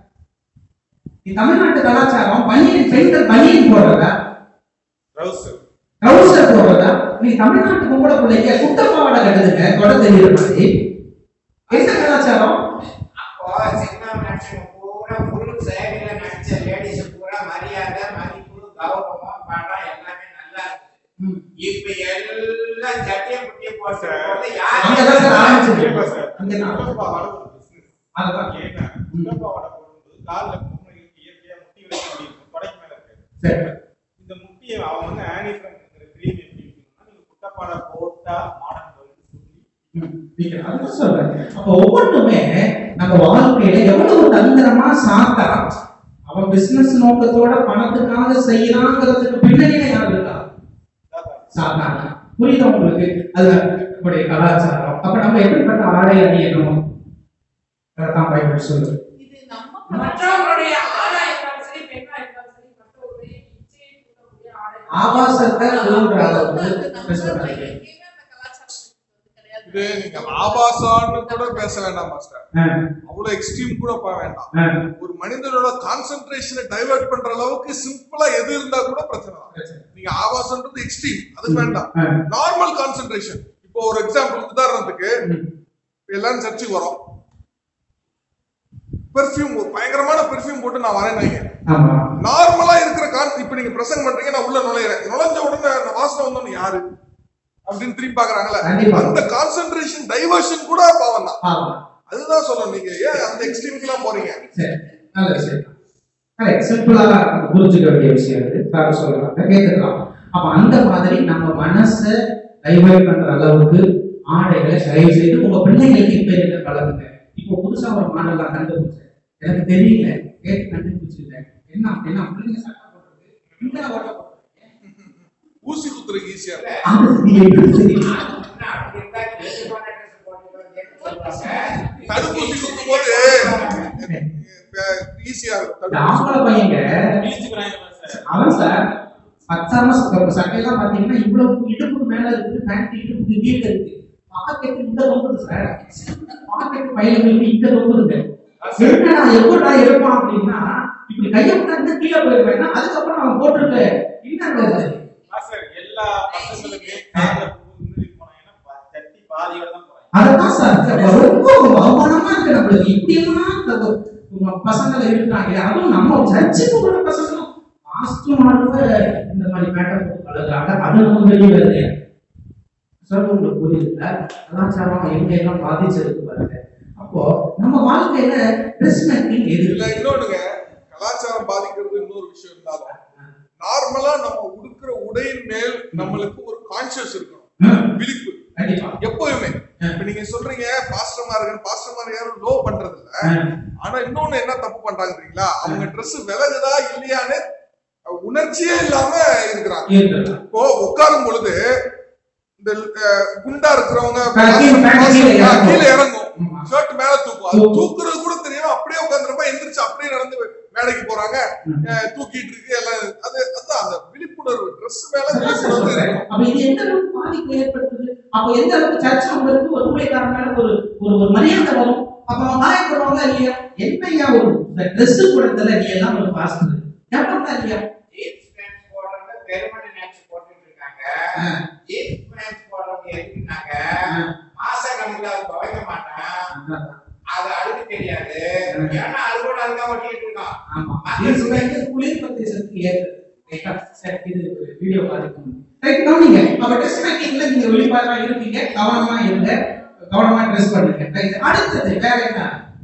நீ தமிழ்நாட்டு கலாச்சாரம் பனியன் பெண்கள் பனியன் போடுறத ட்ரவுசர் ட்ரௌசர் போடுறதா நீ தமிழ்நாட்டு பொம்பளை பிள்ளைங்க குட்ட பாவாடை கட்டுதுங்க தொட தெரியுற மாதிரி எந்த கலாச்சாரம் அப்போ சினிமா நடிச்சவங்க பூரா ஃபுல் சேவையில நடிச்ச லேடிஸ் பூரா மரியாதை மதிப்பு கௌரவம் படம் எல்லாமே நல்லா இருக்குது ம். இப்ப எல்லாம் சட்டியை புட்டியை போட்டு போட்டு அங்கதான் சார் யாரு ஆரம்பிச்சது. இல்ல சார் அங்கதான். உடற்பாவாடை ஒரு business. அதுதான். ஏன்னா, உடற்பாவாடை போடும்போது கால்ல பொம்மைகளுக்கு இயற்கையா முட்டி வச்சு அப்படி இருக்கும். தொடைக்கு மேல இருக்கு. சரி இந்த முட்டியை அவன் வந்து ஆனிஃப்ரம்ங்கிற கிரீம் எப்படி இருக்கணும்னா நீங்க குட்டப்பாடை போட்டா மாடர்ன் சொல்லி ம். நீங்க அதுதான் சொல்றேன் அப்ப ஒவ்வொன்றுமே நம்ம வாழ்க்கையில எவ்வளவு தந்திரமா சாத்தா அவன் பிசினஸ் நோக்கத்தோட பணத்துக்காக செய்யறாங்கிறதுக்கு பின்னணியில யார் இருக்கா சாத்தாங்க புரியுதா உங்களுக்கு அது நம்முடைய கலாச்சாரம் அப்ப நம்ம எப்படிப்பட்ட ஆடை அணியணும் அதான் பைபிள் சொல்லுது இது நம்ம மற்றவங்களுடைய ஆடா இருந்தாலும் சரி பெண்ணா இருந்தாலும் சரி மற்றவருடைய இச்சையை தூண்டக்கூடிய ஆடை ஆபாசத்தை தூண்டுற அது அளவுக்கு நம்ம ட்ரெஸ் பண்ணாங்க எங்கேயுமே அந்த கலாச்சாரத்துக்கு வந்து கிடையாது இது நீங்க ஆபாசான்னு கூட பேச வேண்டாம் மாஸ்டர் ஆ, அவ்வளவு எக்ஸ்ட்ரீம் கூட போக வேண்டாம் ஆ. ஒரு மனிதனோட கான்சென்ட்ரேஷனை டைவர்ட் பண்ற அளவுக்கு சிம்பிளா எது இருந்தா கூட பிரச்சனை தான் நீங்க ஆபாசன்றது எக்ஸ்ட்ரீம் அது வேண்டாம் ஆ. நார்மல் கான்சென்ட்ரேஷன் இப்போ ஒரு எக்ஸாம்பிள் உதாரணத்துக்கு ம். இப்ப எல்லாரும் சர்ச்சுக்கு வரோம் பெர்ஃப்யூம் பயங்கரமான பெர்ஃப்யூம் போட்டு நான் வரேன் வைங்க ஆமா நார்மலா இருக்கிற கான் இப்ப நீங்க பிரசங்கம் பண்றீங்க நான் உள்ள நுழையிறேன் நுழைஞ்ச உடனே அந்த வாசனை வந்தோன்னு யாரு அப்படின்னு திரும்பி பாக்குறாங்கல்ல கண்டிப்பா. அந்த கான்சென்ட்ரேஷன் டைவர்ஷன் கூட பாவம் தான் ஆமா அதுதான் சொல்லணும் நீங்க ஏன் அந்த எக்ஸ்ட்ரீமுக்கு எல்லாம் போறீங்க சரி நல்ல விஷயம் கரெக்ட் சிம்பிளா புரிஞ்சுக்க வேண்டிய விஷயம் அது சார் சொல்றாங்க கேட்டுக்கலாம் அப்ப அந்த மாதிரி நம்ம மனசை டைவர்ட் பண்ற அளவுக்கு ஆடைகளை தயவு செய்து உங்க பிள்ளைங்களுக்கு இப்ப இருக்க பழகுங்க இப்போ புதுசா ஒரு மாடல் நான் கண்டுபிடிச்சேன் எனக்கு தெரியல கேட்டு கண்டுபிடிச்சிருந்தேன் என்ன அப்படின்னா பிள்ளைங்க சட்டை போடுறது இந்த ஓட்ட போடுறது ஊசி குத்துறதுக்கு ஈஸியா இருக்கும் அது நீ எப்படி தெரியும் அப்படி இருந்தா எதுக்கான ட்ரெஸ் போட்டு சொல்லுவாங்க தடுப்பூசி குத்தும் போது ஈஸியா இருக்கும் இந்த தடுப்பூசி. ஆம்பளை பையங்க கிழிச்சுக்கிறாங்க சார் அவன் சார் பத்தாம ச- சட்டையெல்லாம் பாத்தீங்கன்னா இவ்வளவு இடுப்புக்கு மேல இருக்குது பேண்ட் இடுப்புக்கு கீழே இருக்கு பாக்கெட் இந்த தொங்குது சார் பாக்கெட் பையன்களுக்கு இந்த தொங்குதுங்க என்னடா எப்படா இருப்பான் அப்படின்னா இப்படி கையை விட்டா கீழே போயிருவேன்னா அதுக்கப்புறம் அவன் போட்டிருக்க என்ன மாஸ்டர் எல்லா பசங்களுமே கார்ல முன்னாடி போனாங்கன்னா பா- தட்டி பாதியோட தான் போறாங்க அததான் சார் ரொம்ப அவமானமா இருக்கு நம்மளுக்கு இப்படியெல்லாம் இந்த ஒரு- உங்க பசங்களை இருக்கிறாங்க அதுவும் நம்ம சர்ச்சுக்கு உள்ள பசங்களும் மாஸ்டர் இந்த மாதிரி மேட்டர் போட்டு பழகுறாங்க அது நம்ம வெளியே வருது சொல்ல உங்களுக்கு புரியுதுல கலாச்சாரம் எங்க எல்லாம் பாதிச்சிருக்கு பாருங்க அப்போ நம்ம வாழ்க்கையில ட்ரெஸ் மேக்கிங் எது இல்ல இன்னொன்னுங்க கலாச்சாரம் பாதிக்கிறது இன்னொரு விஷயம் இருந்தாலும் நார்மலா நம்ம உடுக்கிற உடையின் மேல் நம்மளுக்கு ஒரு கான்சியஸ் இருக்கணும் ம், விழிப்பு கண்டிப்பா எப்பவுமே இப்ப நீங்க சொல்றீங்க பாஸ்டமா இருக்கு பாஸ்டமா யாரும் லோ பண்றது இல்ல ம், ஆனா இன்னொன்னு என்ன தப்பு பண்றாங்க தெரியுங்களா அவங்க Dress விலகுதா இல்லையான்னு உணர்ச்சியே இல்லாம இருக்கிறாங்க இருக்குது. இப்போ உட்காரும் பொழுது இந்த அஹ், குண்டா இருக்கிறவங்க கீழே- கீழே இறங்கும். கீழே இறங்கும் ஆமா. ஷர்ட் மேல தூக்கும் அது தூக்கும். தூக்குறது கூட தெரியாம அப்படியே உட்காந்துருப்பா எந்திரிச்சு அப்படியே நடந்து மேடைக்கு போறாங்க ம். அஹ், தூக்கிட்டு இருக்கு எல்லாம் அது அதுதான் அந்த விழிப்புணர்வு Dress மேல அதான் சார் விழிப்புணர்வு சொல்றேன். இருக்கும் அப்ப இது எந்த அளவுக்கு பாதிப்பு ஏற்படுத்துது அப்ப எந்த அளவுக்கு சர்ச் அவங்களுக்கு ஒரு ஊழியக்காரன் மேல ஒரு ஒரு ஒரு மரியாதை வரும் அப்ப அவன் காயப்படுவாங்களா இல்லையா என்னையா ஒரு ட்ரெஸ் கூடத்துல நீ எல்லாம் ஒரு பாஸ்டர் கேட்பாங்களா இல்லையா ஜீன்ஸ் பேண்ட் போடுறவங்க பெருமடி நினைச்சு போட்டுட்டு இருக்காங்க ஆ. ஜீன்ஸ் பேண்ட் போடுறவங்க எதுக்குனாங்க ஆ. மாச கணக்குல அது துவைக்க மாட்டான் அது அழுக்கு தெரியாது ஆ. ஏன்னா அது கூட அதுதான் ஒட்டிட்டு இருக்கான் ஆமா இது வந்து குளிர் பிரதேசத்துக்கு ஏற்றது ரைட்டா? சரி, இது வீடியோ பாதிக்கும் ரைட் கவனிங்க அப்ப ட்ரெஸ் மேக்கிங்ல நீங்க வெளிப்பாடா இருக்கீங்க கவனமா இருங்க கவனமா ட்ரெஸ் பண்ணுங்க ரைட் அடுத்தது வேற என்ன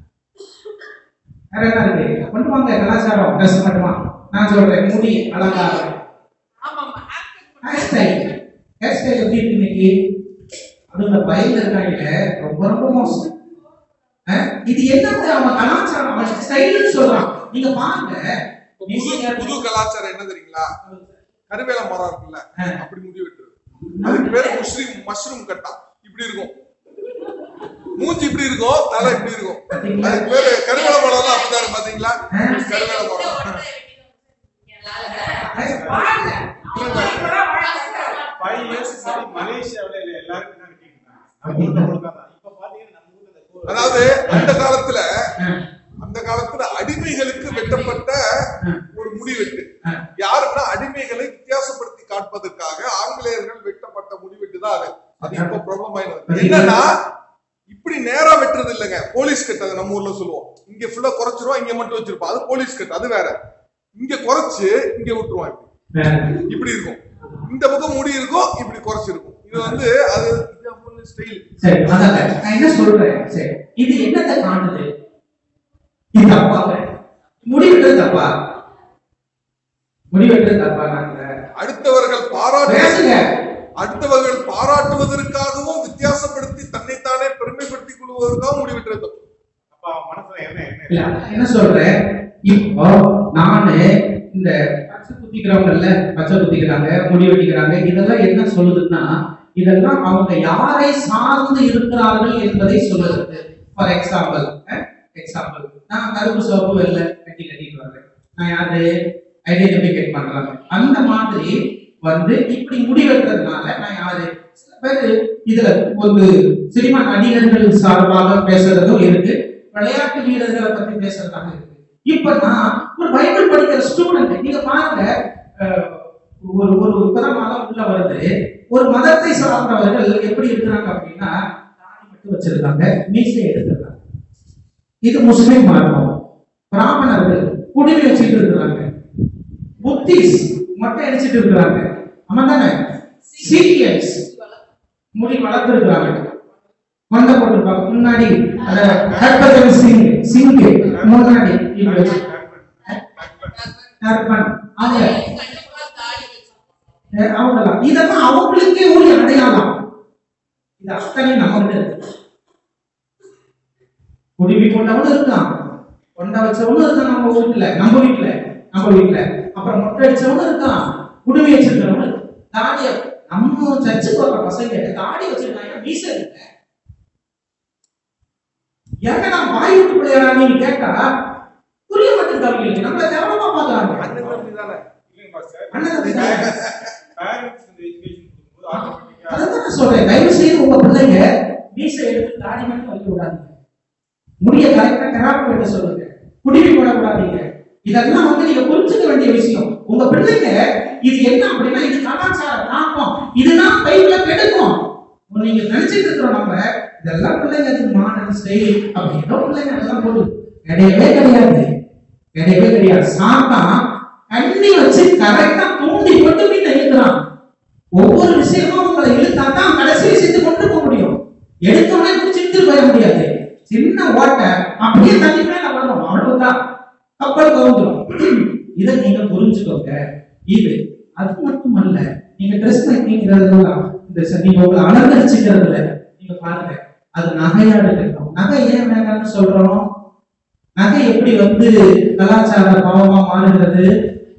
வேற என்ன இருக்கு கொண்டு வாங்க கலாச்சாரம் ட்ரெஸ் மட்டுமா நான் சொல்றேன் முடி அலங்காரம் ஆமாமா ஹேர் ஸ்டைல் ஹேர் ஸ்டைல் எப்படி இருக்கு இன்னைக்கு அது இந்த பயில இருக்காங்க ரொம்ப ரொம்ப மோசம் அஹ், இது என்னது அவன் கலாச்சாரம் அவன் ஸ்டைல்னு சொல்றான் நீங்க பாருங்க புது புது கலாச்சாரம் என்ன தெரியுங்களா கருவேல மரம் இருக்குல்ல ஆ. அப்படி முடி வெட்டுறது அதுக்கு பேரு முஸ்லிம் மஷ்ரூம் கட்டா இப்படி இருக்கும் மூஞ்சி இப்படி இருக்கும் தலை இப்படி இருக்கும் பாத்தீங்களா? அதுக்கு பேரு கருவேல மரம் அப்படிதான் இருக்கும் பாத்தீங்களா ஆ. கருவேல மரம் பாருங்க ஃபைவ் இயர்ஸ் முன்னாடி மலேசியாவுல இல்ல எல்லாருக்கும் என்ன கட்டிட்டு இருந்தாங்க நம்ம ஊர்ல கொடுக்காதான் இப்ப பாத்தீங்கன்னா நம்ம ஊர்ல இந்த கோ- அதாவது அந்த காலத்துல அஹ், அந்த காலத்துல அடிமைகளுக்கு வெட்டப்பட்ட ஒரு முடிவெட்டு யாருன்னா அடிமைகளை வித்தியாசப்படுத்தி காட்பதற்காக ஆங்கிலேயர்கள் வெட்டப்பட்ட முடிவெட்டு தான் அது அது இப்ப ப்ராப்ளம் ஆயிடுது என்னன்னா இப்படி நேரா வெட்டுறது இல்லைங்க போலீஸ் கட் அது நம்ம ஊர்ல சொல்லுவோம் இங்க ஃபுல்லா குறைச்சிருவோம் இங்க மட்டும் வச்சிருப்போம் அது போலீஸ் கட் அது வேற இங்க குறைச்சு இங்க விட்டுருவோம் இப்படி வேற. இப்படி இருக்கும் இந்த பக்கம் முடி இருக்கும் இப்படி குறைச்சிருக்கும் இது வந்து அது ஸ்டைல் சரி அதான் நான் என்ன சொல்றேன் சரி இது என்னத்தை காட்டுது இது தப்பாங்க முடிவெட்டுறது தப்பா முடிவெட்டுறது தப்பா நாங்க அடுத்தவர்கள் பாராட்டு பேசுங்க அடுத்தவர்கள் பாராட்டுவதற்காகவும் வித்தியாசப்படுத்தி தன்னைத்தானே பெருமைப்படுத்திக் கொள்வதற்காகவும் முடிவெட்டுறது அப்ப அவன் மனசுல என்ன என்ன இல்ல நான் என்ன சொல்றேன் இப்போ நானு இந்த பச்சை குத்திக்கிறவங்கல்ல பச்சை குத்திக்கிறாங்க முடி வெட்டிக்கிறாங்க இதெல்லாம் என்ன சொல்லுதுன்னா இதெல்லாம் அவங்க யாரை சார்ந்து இருக்கிறார்கள் என்பதை சொல்லுது ஃபார் எக்ஸாம்பிள் எக்ஸாம்பிள் நான் கருப்பு சோப்பு வெள்ளை கட்டி கட்டிட்டு வர்றேன் நான் யாரு ஐடென்டிஃபிகேட் பண்றாங்க அந்த மாதிரி வந்து இப்படி முடி வெட்டுறதுனால நான் யாரு சில பேர் இதுல ஒரு சினிமா நடிகர்கள் சார்பாக பேசுறதும் இருக்கு விளையாட்டு வீரர்களை பத்தி பேசுறதாக இருக்கு இப்ப நான் ஒரு பைபிள் படிக்கிற ஸ்டூடெண்ட் நீங்க பாருங்க அஹ், ஒரு ஒரு இப்பதான் மதம் உள்ள வருது ஒரு மதத்தை சார்ந்தவர்கள் எப்படி இருக்கிறாங்க அப்படின்னா தாடி மட்டும் வச்சிருக்காங்க மீசை எடுத்துருக்காங்க இது முஸ்லிம் மதம் பிராமணர்கள் குடிமை வச்சுட்டு இருக்கிறாங்க புத்திஸ் மொட்டை அடிச்சிட்டு இருக்கிறாங்க ஆமா தானே சீரியல்ஸ் முடி வளர்த்துருக்காங்க கொண்ட போட்டிருப்பாங்க முன்னாடி அந்த ஹர்பஜன் சிங் சிங் முன்னாடி இப்படி வச்சு டர்பன் அது கண்டிப்பா தாடி வச்சிருக்கோம் அஹ் அவங்கெல்லாம் இதெல்லாம் அவங்களுக்கே ஒரு அடையாளம் இது அத்தனை நம்மகிட்ட இருக்கு குடிவி கொண்டவனும் இருக்கான் கொண்ட வச்சவனும் இருக்கான் நம்ம வீட்டுல நம்ம வீட்டுல நம்ம வீட்டுல அப்புறம் மொட்டை அடிச்சவனும் இருக்கான் குடுமி வச்சிருக்கிறவனும் இருக்கான். தாடிய நம்ம சர்ச்சு போற பசங்க தாடி வச்சிருக்காங்க வீச இருக்க ஏங்க நான் வாய் விட்டு பிள்ளையாடா நீங்க கேட்டா புரிய மாட்டேங்குது அவங்களுக்கு நம்மள கவனமா பாக்குறாங்க அண்ணன் தம்பி தானே இல்லைங்க மாஸ்டர் அண்ணன் தம்பி தானே. பேரண்ட்ஸ் இந்த எஜுகேஷன் கொடுக்கும்போது ஆட்டோமேட்டிக்கா அதான் நான் சொல்றேன் தயவு செய்து உங்க பிள்ளைங்க மீசை எடுத்து தாடி மட்டும் வைக்க விடாதீங்க முடிய கரெக்டா கராப்பு வெட்ட சொல்லுங்க குடிவி போடக்கூடாதீங்க இதெல்லாம் வந்து நீங்க புரிஞ்சுக்க வேண்டிய விஷயம் உங்க பிள்ளைங்க இது என்ன அப்படின்னா இது கலாச்சார தாக்கம் இதுதான் பைப்ல கெடுக்கும் நீங்க நினைச்சிட்டு இருக்கிறோம் நம்ம இதெல்லாம் பிள்ளைங்க இது மாடர்ன் ஸ்டைல் அப்படி ஏதோ பிள்ளைங்க அதெல்லாம் போடு கிடையவே கிடையாது கிடையவே கிடையாது சாத்தான் கண்ணி வச்சு கரெக்டா தூண்டி போட்டு மீன் இழுக்கிறான் ஒவ்வொரு விஷயமும் உங்களை இழுத்தா தான் கடைசி விஷயத்தை கொண்டு போக முடியும் எடுத்தோடனே பிடிச்சிட்டு போயிட முடியாது சின்ன ஓட்டை அப்படியே தண்ணி மேல வரணும் அவ்வளவுதான் கப்பல் கவுந்துரும் இதை நீங்க புரிஞ்சுக்கோங்க இது அது மட்டுமல்ல நீங்க ட்ரெஸ் மேக்கிங்கிறதுலாம் இந்த ச- நீங்க உங்களை அலங்கரிச்சுக்கிறதுல நீங்க பாருங்க அது நகையா இருக்கட்டும் நகை ஏன் வேணாம்னு சொல்றோம் நகை எப்படி வந்து கலாச்சார பாவமா மாறுகிறது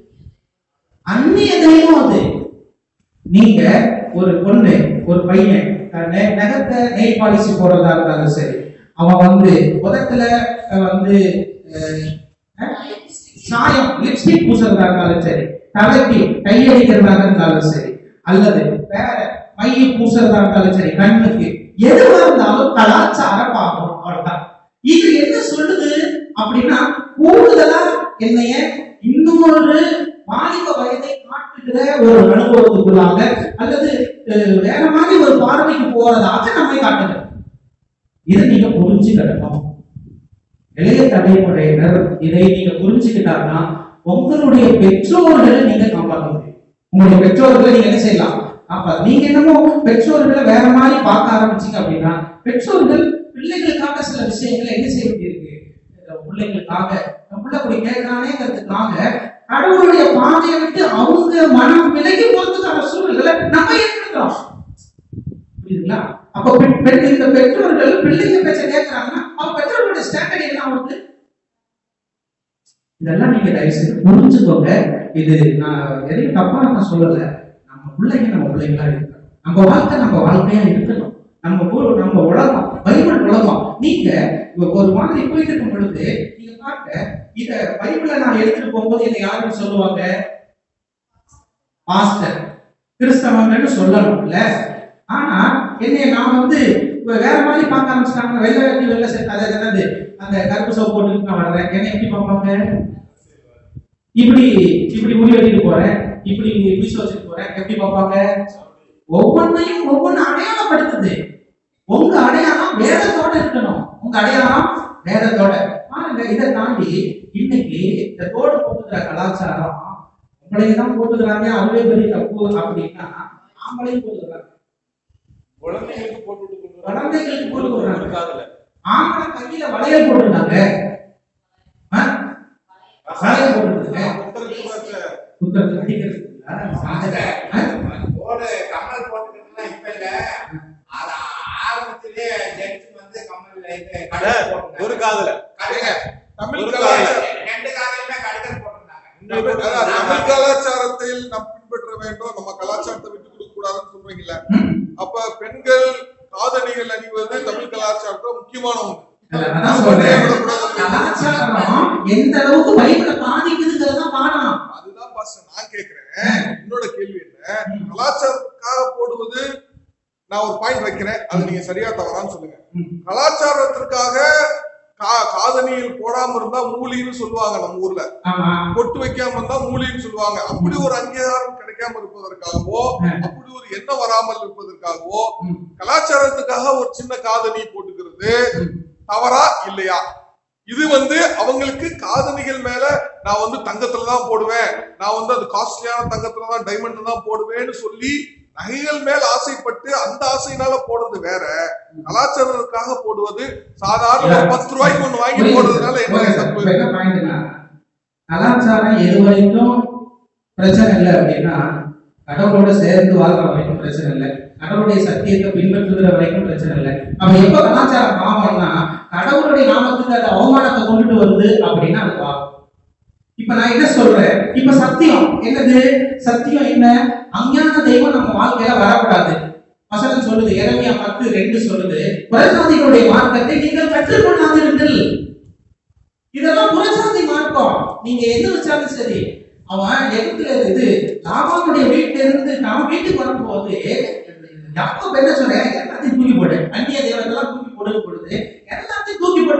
அந்நிய தெய்வம் அது நீங்க ஒரு பொண்ணு ஒரு பையன் அஹ் நெ- நகத்தை நெய் பாலிசி போடுறதா இருந்தாலும் சரி அவன் வந்து உதட்டுல அஹ் வந்து அஹ், அஹ், சாயம் லிப்ஸ்டிக் பூசுறதா இருந்தாலும் சரி தலைக்கு கையடிக்கிறதாக இருந்தாலும் சரி அல்லது வேற மைய பூசுறதா இருந்தாலும் சரி கண்ணுக்கு எதுவா இருந்தாலும் கலாச்சார பாவம் அவ்வளவுதான் இது என்ன சொல்லுது அப்படின்னா கூடுதலா என்னைய இன்னொரு வாலிப வயதை காட்டுகிற ஒரு அனுபவத்துக்குள்ளாக அல்லது அஹ், வேற மாதிரி ஒரு பார்வைக்கு போறதாக நம்மை காட்டுது இதை நீங்க புரிஞ்சுக்கணும் இளைய தலைமுறையினர் இதை நீங்க புரிஞ்சுக்கிட்டாங்கன்னா உங்களுடைய பெற்றோர்களை நீங்க காப்பாற்ற முடியும் உங்களுடைய பெற்றோர்களை நீங்க என்ன செய்யலாம் அப்ப நீங்க என்னமோ பெற்றோர்களை வேற மாதிரி பார்க்க ஆரம்பிச்சீங்க அப்படின்னா பெற்றோர்கள் பிள்ளைகளுக்காக சில விஷயங்களை என்ன செய்ய வேண்டியிருக்கு அஹ் பிள்ளைகளுக்காக நம்ம பிள்ளை அப்படி கேட்கறானேங்கிறதுக்காக கடவுளுடைய பாதையை விட்டு அவங்க மனம் விலகி போறதுக்கான சூழல்களை நம்ம ஏற்படுத்துறோம் புரியுதுங்களா அப்ப பெண் பெண் இந்த பெற்றோர்கள் பிள்ளைங்க பேச்ச கேட்கறாங்கன்னா அவங்க பெற்றோர்களுடைய ஸ்டாண்டர்ட் என்ன ஆகுது இதெல்லாம் நீங்க தயவு செய்து புரிஞ்சுக்கோங்க இது நான் எதையும் தப்பா நான் சொல்லல நம்ம பிள்ளைங்க நம்ம பிள்ளைங்களா இருக்கணும் நம்ம வாழ்க்கை நம்ம வாழ்க்கையா இருக்கணும் நம்ம ஊர் நம்ம உலகம் பைபிள் உலகம் நீங்க ஒரு மாதிரி போயிட்டு இருக்கும் பொழுது நீங்க பாருங்க இத பைபிளை நான் எடுத்துட்டு போகும்போது இதை யாருன்னு சொல்லுவாங்க பாஸ்டர் கிறிஸ்தவங்கன்னு சொல்லணும்ல ஆனா என்னைய நான் வந்து இப்ப வேற மாதிரி பார்க்க ஆரம்பிச்சிட்டாங்க வெள்ளை வெட்டி வெள்ளை செட் அது என்னது அந்த கருப்பு சோப்பு போட்டு நான் வர்றேன் என்ன எப்படி பார்ப்பாங்க இப்படி இப்படி முடி வெட்டிட்டு போறேன் இப்படி மீச வச்சுட்டு போறேன் எப்படி பார்ப்பாங்க ஒவ்வொன்றையும் ஒவ்வொன்னு அடையாளப்படுத்துது உங்க அடையாளம் வேதத்தோட இருக்கணும் உங்க அடையாளம் வேதத்தோட பாருங்க இதை தாண்டி இன்னைக்கு இந்த தோடு போட்டுக்கிற கலாச்சாரம் உங்களையும் தான் போட்டுக்கிறாங்க அதுவே பெரிய தப்பு அப்படின்னா ஆம்பளையும் போட்டுக்கிறாங்க குழந்தைங்களுக்கு போட்டு விட்டு கொண்டு வராங்க. குழந்தைகளுக்கு போட்டு விடுறாங்க. காதுல. ஆம்பளை கையில வளையல் போட்டுருந்தாங்க ஆ? வளையல் போட்டுருந்தாங்க உத்தரப்பிரதேச குத்துறது அடிக்கிறது இல்ல. ஆ? தோடு கம்மல் போட்டுக்கிறதுலாம் இப்ப இல்ல அது ஆரம்பத்திலேயே ஜென்ஸ் வந்து கம்மல் இது கடுக்கல் போட்டுருந்தாங்க. ஒரு காதுல கடுக்கல். தமிழ் ஒரு கலாச்சாரம் ரெண்டு காலையுமே கடுக்கல் போட்டிருந்தாங்க அதான் தமிழ் கலாச்சாரத்தில் நாம் பின்பற்ற வேண்டும் நம்ம கலாச்சாரத்தை விட்டு கொடுக்க கூடாதுன்னு சொல்றீங்கல்ல ம். அப்ப பெண்கள் காதணிகள் அணிவது தமிழ் கலாச்சாரத்துல முக்கியமான ஒண்ணு இல்ல, அதான் சொல்றேன். கலாச்சாரம் எந்த அளவுக்கு பைபிளை பாதிக்குதுங்கிறத பாடணும் அதுதான் பாஸ்டர் நான் கேக்குறேன் என்னோட கேள்வி என்ன கலாச்சாரத்துக்காக போடுவது நான் ஒரு பாயிண்ட் வைக்கிறேன் அது நீங்க சரியா தவறான்னு சொல்லுங்க ம். கலாச்சாரத்திற்காக கா- காதணியில் போடாம இருந்தா மூலின்னு சொல்லுவாங்க நம்ம ஊர்ல ஆமா பொட்டு வைக்காம இருந்தா மூலின்னு சொல்லுவாங்க அப்படி ஒரு அங்கீகாரம் கிடைக்காம இருப்பதற்காகவோ அப்படி ஒரு எண்ணம் வராமல் இருப்பதற்காகவோ ம். கலாச்சாரத்துக்காக ஒரு சின்ன காதணி போட்டுக்கிறது ம். தவறா இல்லையா இது வந்து அவங்களுக்கு காதணிகள் மேல நான் வந்து தங்கத்துல தான் போடுவேன் நான் வந்து அது காஸ்ட்லியான தங்கத்துல தான் டைமண்ட்ல தான் போடுவேன்னு சொல்லி நகைகள் மேல் ஆசைப்பட்டு அந்த ஆசையினால போடுறது வேற கலாச்சாரத்துக்காக போடுவது சாதாரண ஒரு பத்து ரூபாய்க்கு ஒண்ணு வாங்கி போடுறதுனால என்ன புரியுது. தப்பு இப்ப என்ன பாயிண்ட்னா கலாச்சாரம் எது வரைக்கும் பிரச்சனை இல்லை அப்படின்னா கடவுளோட சேர்ந்து வாழ்ற வரைக்கும் பிரச்சனை இல்லை கடவுளுடைய சத்தியத்தை பின்பற்றுகிற வரைக்கும் பிரச்சனை இல்லை அப்ப எப்ப கலாச்சாரம் பாவம்னா கடவுளுடைய நாமத்துக்கு அது அவமானத்தை கொண்டுட்டு வருது அப்படின்னா அது பாவம் இப்ப நான் என்ன சொல்றேன் இப்ப சத்தியம் என்னது சத்தியம் என்ன அஞ்ஞான தெய்வம் நம்ம வாழ்க்கையில வரக்கூடாது வசனம் சொல்லுது இறைமையா பத்து ரெண்டு சொல்லுது புறஜாதிகளுடைய மார்க்கத்தை நீங்கள் கற்றுக்கொள்ளாதீர்கள் இதெல்லாம் புறஜாதி மார்க்கம் நீங்க எது வச்சாலும் சரி அவன் எகிப்துல இது லாபானுடைய வீட்டுல இருந்து நான் வீட்டுக்கு வரும்போது யாக்கோப் என்ன சொல்றேன் எல்லாத்தையும் தூக்கி போடு அந்நிய தேவர்கள்லாம் தூக்கி போடுன்னு பொழுது எல்லாத்தையும் தூக்கி போட்டு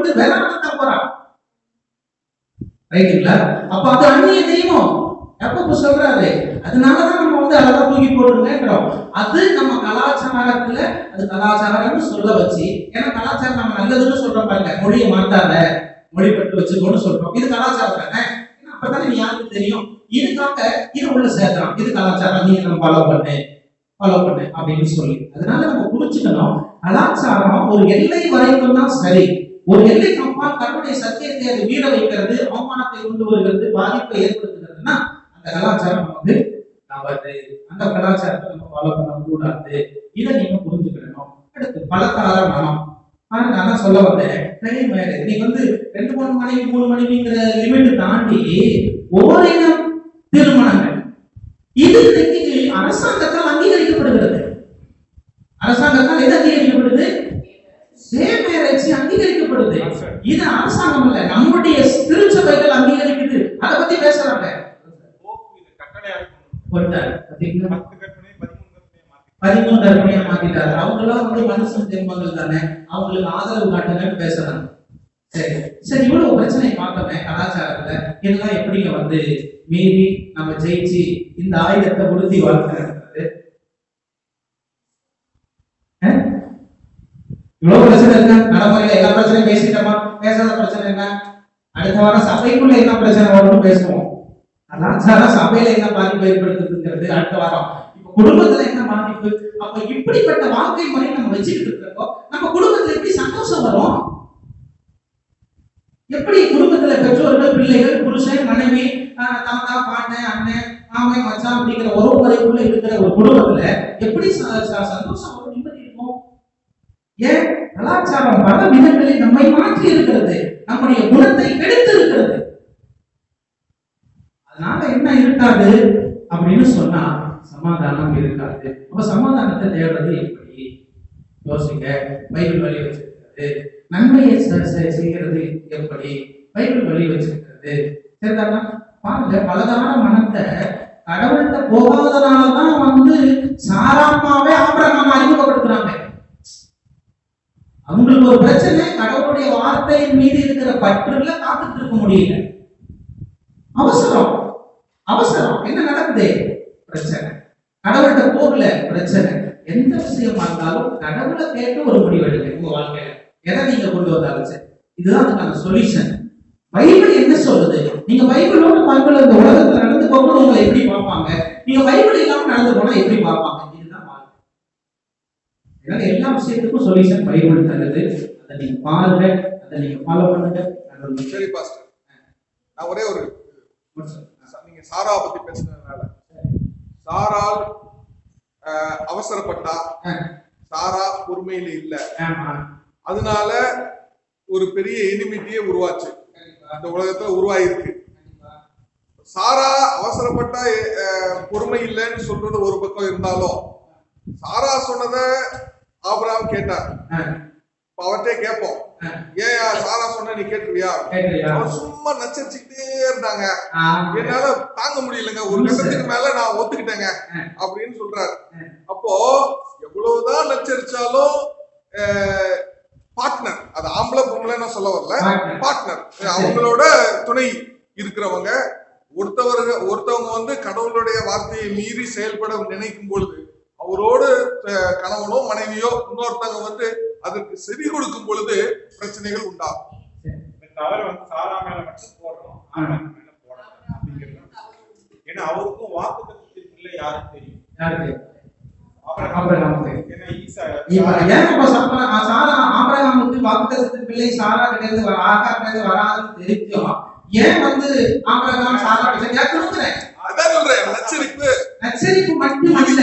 வந்து வேளாண் போறான் ரைட்டுங்களா அப்ப அது அந்நிய தெய்வம் எப்ப சொல்றாரு அதனாலதான் நம்ம வந்து அதெல்லாம் தூக்கி போட்டுருங்கிறோம் அது நம்ம கலாச்சாரத்துல அது கலாச்சாரம்னு சொல்ல வச்சு ஏன்னா கலாச்சாரம் நம்ம நல்லதுன்னு சொல்றோம் பாருங்க மொழியை மாத்தாத மொழி பட்டு வச்சுக்கோன்னு சொல்றோம் இது கலாச்சாரம் தானே ஏன்னா அப்பதானே நீ யாருக்கு தெரியும் இதுக்காக இது உள்ள சேர்க்கலாம் இது கலாச்சாரம் நீ நம்ம ஃபாலோ பண்ணு ஃபாலோ பண்ணு அப்படின்னு சொல்லி அதனால நம்ம புரிஞ்சுக்கணும் கலாச்சாரம் ஒரு எல்லை வரைக்கும் தான் சரி ஒரு எல்லை அப்பால் தன்னுடைய சத்தியத்தை அது மீற வைக்கிறது அவமானத்தை கொண்டு வருகிறது பாதிப்பை ஏற்படுத்துகிறதுனா அந்த கலாச்சாரம் நமக்கு தவறு அந்த கலாச்சாரத்தை நம்ம ஃபாலோ பண்ணக்கூடாது இதை நீங்க புரிஞ்சுக்கணும் அடுத்து பலதார மனம் ஆனா நான் தான் சொல்ல வந்தேன் சரி மேரேஜ் நீ வந்து ரெண்டு மூணு மணிக்கு மூணு மணிக்குங்கிற லிமிட் தாண்டி ஓரினம் திருமணங்கள் இது இன்னைக்கு அரசாங்கத்தால் அங்கீகரிக்கப்படுகிறது அரசாங்கத்தால் எது அங்கீகரிக்கப்படுது சேம் மேரேஜ் அங்கீகரிக்கப்படுது இது அரசாங்கம் இல்ல நம்முடைய திருச்சபைகள் அங்கீகரிக்குது அதை பத்தி பேசுறாங்க போக்கு இதை கட்டளையாக கொண்டு போயிட்டாரு பாத்தீங்களா பத்து கற்பனை பதிமூணு கற்பனை மாத்தி பதிமூணு கற்பனையா மாத்திட்டாரு அவங்களாம் வந்து மனுஷன் ஜென்மங்கள் தானே அவங்களுக்கு ஆதரவு காட்டுங்கன்னு பேசுறாங்க சரி சரி இவ்வளவு பிரச்சனை பார்த்தோமே கலாச்சாரத்துல இதெல்லாம் எப்படிங்க வந்து மீறி நம்ம ஜெயிச்சு இந்த ஆயுதத்தை உறுதி வாழ்க்கிறது இவ்வளவு பிரச்சனை இருக்கா நடைமுறையில எல்லா பிரச்சனையும் பேசிட்டோமா பேசாத பிரச்சனை என்ன அடுத்த வாரம் சபைக்குள்ள என்ன பிரச்சனை வரும்னு பேசுவோம் கலாச்சாரம் சபையில என்ன பாதிப்பு ஏற்படுத்துதுங்கிறது அடுத்த வாரம் இப்ப குடும்பத்துல என்ன பாதிப்பு அப்ப இப்படிப்பட்ட வாழ்க்கை முறை நம்ம வச்சுக்கிட்டு இருக்கிறப்போ நம்ம குடும்பத்துல எப்படி சந்தோஷம் வரும் எப்படி குடும்பத்துல பெற்றோர்கள் பிள்ளைகள் புருஷன் மனைவி ஆஹ், தாத்தா பாட்டன் அண்ணன் மாமன் மச்சான் அப்படிங்கிற உறவு முறைக்குள்ள இருக்கிற ஒரு குடும்பத்துல எப்படி ச- ச- சந்தோஷம் வரும் நிம்மதி இருக்கும் ஏன் கலாச்சாரம் பல விதங்களில் நம்மை மாற்றி இருக்கிறது நம்முடைய குணத்தை கெடுத்து இருக்கிறது அதனால என்ன இருக்காது அப்படின்னு சொன்னா சமாதானம் இருக்காது அப்ப சமாதானத்தை தேடுறது எப்படி யோசிங்க பைபிள் வழி வச்சிருக்கிறது நன்மையை செ- செ- செய்கிறது எப்படி பைபிள் வழி வச்சிருக்கிறது சரிதானா பாருங்க பலதான மனத்தை கடவுள்கிட்ட போகாதனாலதான் வந்து சாராமாவே ஆபரணமா அறிமுகப்படுத்துறாங்க அவங்களுக்கு ஒரு பிரச்சனை கடவுளுடைய வார்த்தையின் மீது இருக்கிற பற்றுல காத்துட்டு இருக்க முடியல அவசரம் அவசரம் என்ன நடக்குது பிரச்சனை கடவுள்கிட்ட போகல பிரச்சனை எந்த விஷயமா இருந்தாலும் கடவுளை கேட்டு ஒரு முடிவு எடுங்க உங்க வாழ்க்கையில எதை நீங்க கொண்டு வந்தாலும் சரி இதுதான் அதுக்கான சொல்யூஷன் பைபிள் என்ன சொல்லுது நீங்க பைபிளோட பைபிள் இந்த உலகத்துல நடந்து போகும்போது உங்களை எப்படி பார்ப்பாங்க நீங்க பைபிள் இல்லாம நடந்து போனா எப்படி பார்ப்பாங்க இதுதான் வாழ்க்கை அதனால எல்லா விஷயத்துக்கும் சொல்யூஷன் பைபிள் தருது அதை நீங்க பாருங்க அதை நீங்க ஃபாலோ பண்ணுங்க கடவுள் சரி பாஸ்டர் நான் ஒரே ஒரு நீங்க சாரா பத்தி பேசுனதுனால சாரால் அஹ், அவசரப்பட்டா சாரா பொறுமையில இல்ல ஆமா அதனால ஒரு பெரிய எனிமிட்டியே உருவாச்சு இந்த உலகத்துல உருவாயிருக்கு சாரா அவசரப்பட்டா அஹ், பொறுமை இல்லைன்னு சொல்றது ஒரு பக்கம் இருந்தாலும் சாரா சொன்னத ஆபிரகாம் கேட்டார் இப்ப அவர்கிட்டே கேட்போம் ஏன் சாரா சொன்ன நீ கேட்டுருவியா கேட்கலையா அவர் சும்மா நச்சரிச்சுக்கிட்டே இருந்தாங்க ஆ, என்னால தாங்க முடியலங்க ஒரு கட்டத்துக்கு மேல நான் ஒத்துக்கிட்டேங்க அப்படின்னு சொல்றாரு அப்போ எவ்வளவுதான் நச்சரிச்சாலும் பார்ட்னர் அது ஆம்பளை பொம்பளை நான் சொல்ல வரல Partner. பார்ட்னர் அவங்களோட துணை இருக்கிறவங்க ஒருத்தவங்க ஒருத்தவங்க வந்து கடவுளுடைய வார்த்தையை மீறி செயல்பட நினைக்கும் பொழுது அவரோடு அஹ், கணவனோ மனைவியோ இன்னொருத்தவங்க வந்து அதற்கு செவி கொடுக்கும் பொழுது பிரச்சனைகள் உண்டாகும் இந்த தவறு வந்து சாரா மேல மட்டும் போடுறோம் ஆமாம் மேல போடணும் அப்படிங்கிறது தான். ஏன்னா அவருக்கும் வாக்குத்தத்தின் பிள்ளை யாரும் தெரியும் யாருக்கு அப்புறம் ஆபிரகாமுக்கு. ஏன்னா ஈசா இப்ப ஏன் இப்ப சாப்பிட- ஆ, சாரா ஆபிரகாமுக்கு வாக்குத்தத்தத்தின் பிள்ளை சாரா கிட்ட இருந்து வர ஆகா கிட்ட இருந்து வராதுன்னு தெரிஞ்சும் ஏன் வந்து ஆபிரகாம் சாரா கிட்ட கேட்கணுங்கிறேன் அதான் சொல்றேன் நச்சரிப்பு நச்சரிப்பு மட்டும் அல்ல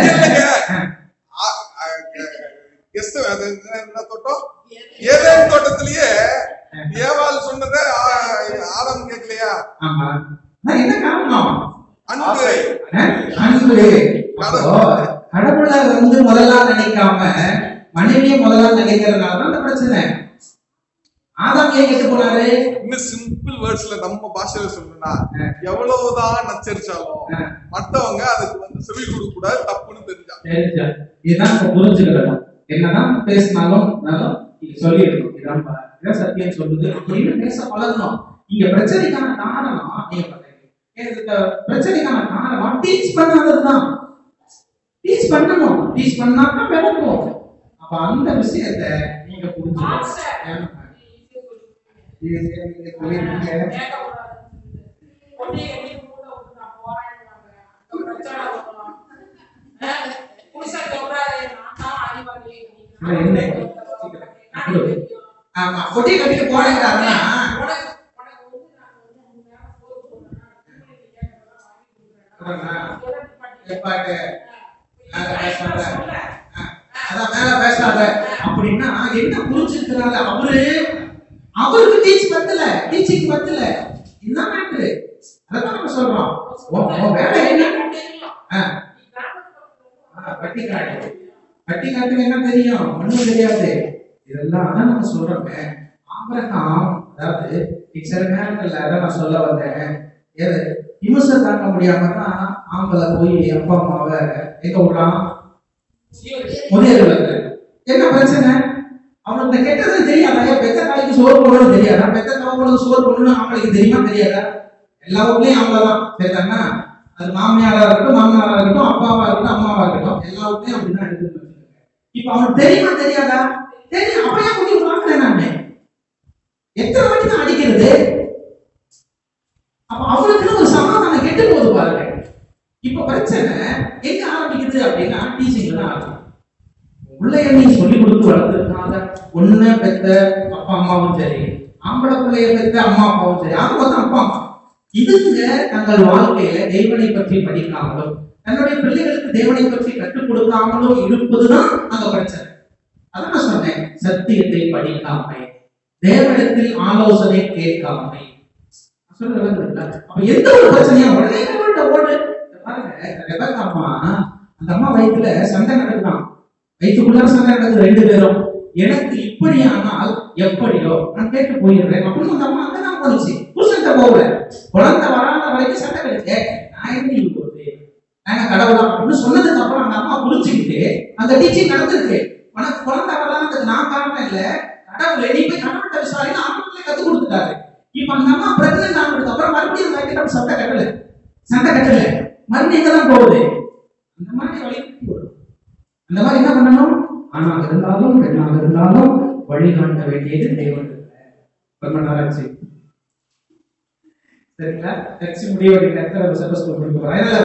கெஸ்ட் அது என்ன- என்ன தோட்டம் ஏதேன் தோட்டத்திலேயே ஏவாள் சொன்னதை ஆ- ஆதாம் கேட்கலையா ஆமா நான் என்ன காரணம் அன்பு அஹ், அன்பு அப்போ கடவுளை வந்து முதலா நினைக்காம மனைவியை முதலா நினைக்கிறதுனால தான் இந்த பிரச்சனை ஆதாம் ஏன் கெட்டு போனாரு இன்னும் சிம்பிள் வேர்ட்ஸ்ல நம்ம பாஷையில சொல்லணும்னா எவ்வளவுதான் நச்சரிச்சாலும் ஆ. மத்தவங்க அதுக்கு வந்து செவி கொடுக்க கூடாது தப்புன்னு தெரிஞ்சா தெரிஞ்சா இதுதான் இப்ப புரிஞ்சுக்கிறோம் என்னதான் பேசினாலும் நானும் நீங்க சொல்லிடணும் இதான் பா- இதான் சத்தியம் சொல்லுது அப்படின்னு பேச பழகணும் இங்க பிரச்சனைக்கான காரணம் நீங்க பாத்தீங்க இந்த பிரச்சனைக்கான காரணம் டீச் பண்ணாததுதான் டீச் பண்ணணும் டீச் பண்ணாதான் விளக்கும் அப்ப அந்த விஷயத்தை நீங்க புரிஞ்சுக்கணும் ஆமா கொட்டி கட்டிட்டு போறேங்கிறாருன்னா எப்பாட்டு அதான் மேல பேசாத அப்படின்னா என்ன புரிஞ்சிருக்கிறாரு அவரு அவருக்கு டீச் பத்தல டீச்சிங் பத்தல இதுதான் மேட்ரு அதான் நம்ம சொல்றோம் உன் உன் வேலை என்ன ஆ, ஆ, பட்டி காட்டு பட்டி காட்டுக்கு என்ன தெரியும் ஒண்ணும் தெரியாது இதெல்லாம் அதான் நம்ம சொல்றோமே ஆபிரகாம் அதாவது சில நேரங்கள்ல அதான் நான் சொல்ல வந்தேன் ஏது விமர்சை தாக்க முடியாம தான் ஆம்பளை போய் அப்பா அம்மாவை எங்க விடுறான் முதியோர்கள் என்ன பிரச்சனை அவனுக்கு இந்த கெட்டது தெரியாதா ஏன் பெத்த தாய்க்கு சோறு போடுறது தெரியாதா பெத்த தவங்களுக்கு சோறு போடணும் ஆம்பளைக்கு தெரியுமா தெரியாதா எல்லா வீட்லயும் அவ்வளவுதான் சரிதானா அது மாமியாரா இருக்கட்டும் மாமனாரா இருக்கட்டும் அப்பாவா இருக்கட்டும் அம்மாவா இருக்கட்டும் எல்லா வீட்லயும் அப்படிதான் எடுத்துட்டு வச்சிருக்காங்க இப்ப அவனுக்கு தெரியுமா தெரியாதா தெரியும் அப்ப ஏன் குட்டி பார்க்கல நானு எத்தனை வாட்டி தான் அடிக்கிறது அப்ப அவனுக்குன்னு ஒரு சமாதானம் கெட்டு போகுது பாருங்க இப்ப பிரச்சனை எங்க ஆரம்பிக்குது அப்படின்னா டீச்சிங்ல தான் ஆரம்பிக்கும் பிள்ளைய நீ சொல்லி கொடுத்து வளர்த்துருக்காத ஒண்ணு பெத்த அப்பா அம்மாவும் சரி ஆம்பளை பிள்ளைய பெத்த அம்மா அப்பாவும் சரி அது மொத்தம் அப்பா அம்மா இதுங்க தங்கள் வாழ்க்கையில தேவனை பற்றி படிக்காமலும் தன்னுடைய பிள்ளைகளுக்கு தேவனை பற்றி கற்றுக் கொடுக்காமலும் இருப்பதுதான் அங்க பிரச்சனை அதான் நான் சொன்னேன் சத்தியத்தை படிக்காமை தேவனிடத்தில் ஆலோசனை கேட்காமை நான் சொல்றது விளங்குதுல்ல? அப்ப எந்த ஒரு பிரச்சனையும் உடனே கடவுள்கிட்ட ஓடு இங்க பாருங்க ரெபேக்கா அம்மா அந்த அம்மா வயித்துல சண்டை நடக்குதான் வயிற்றுக்குள்ள சண்டை நடக்குது ரெண்டு பேரும் எனக்கு இப்படி ஆனால் எப்படியோ நான் கேட்டு போயிடுறேன் அப்படின்னு அந்த அம்மா அங்கதான் போனுச்சு புருஷன்கிட்ட போகல குழந்தை வராத வரைக்கும் சண்டை கிடைச்சு நான் எப்படி இது போகுது நாங்க கடவுளா அப்படின்னு சொன்னதுக்கு அப்புறம் அந்த அம்மா புரிஞ்சுக்கிட்டு அந்த டீச்சிங் நடந்திருக்கு உனக்கு குழந்தை வரலாம்னு நான் காரணம் இல்ல கடவுளை நீ போய் கடவுள்கிட்ட விசாரின்னு ஆரம்பத்துல கத்து கொடுத்துட்டாரு இப்ப அந்த அம்மா பிரெக்னன்ட் ஆனதுக்கு அப்புறம் மறுபடியும் அந்த வைக்கிற சண்டை கட்டல சண்டை கட்டல மறுபடியும் எங்க தான் போகுது அந்த மாதிரி வழிக்கு வரும் அந்த மாதிரி என்ன பண்ணணும் ஆணாக இருந்தாலும் பெண்ணாக இருந்தாலும் வழிகாட்ட வேண்டியது தேவன் ரொம்ப நல்லாச்சு சரிங்களா கட்சி முடிய வேண்டிய நேரத்தில் சப்போஸ் கொடுக்க போறேன்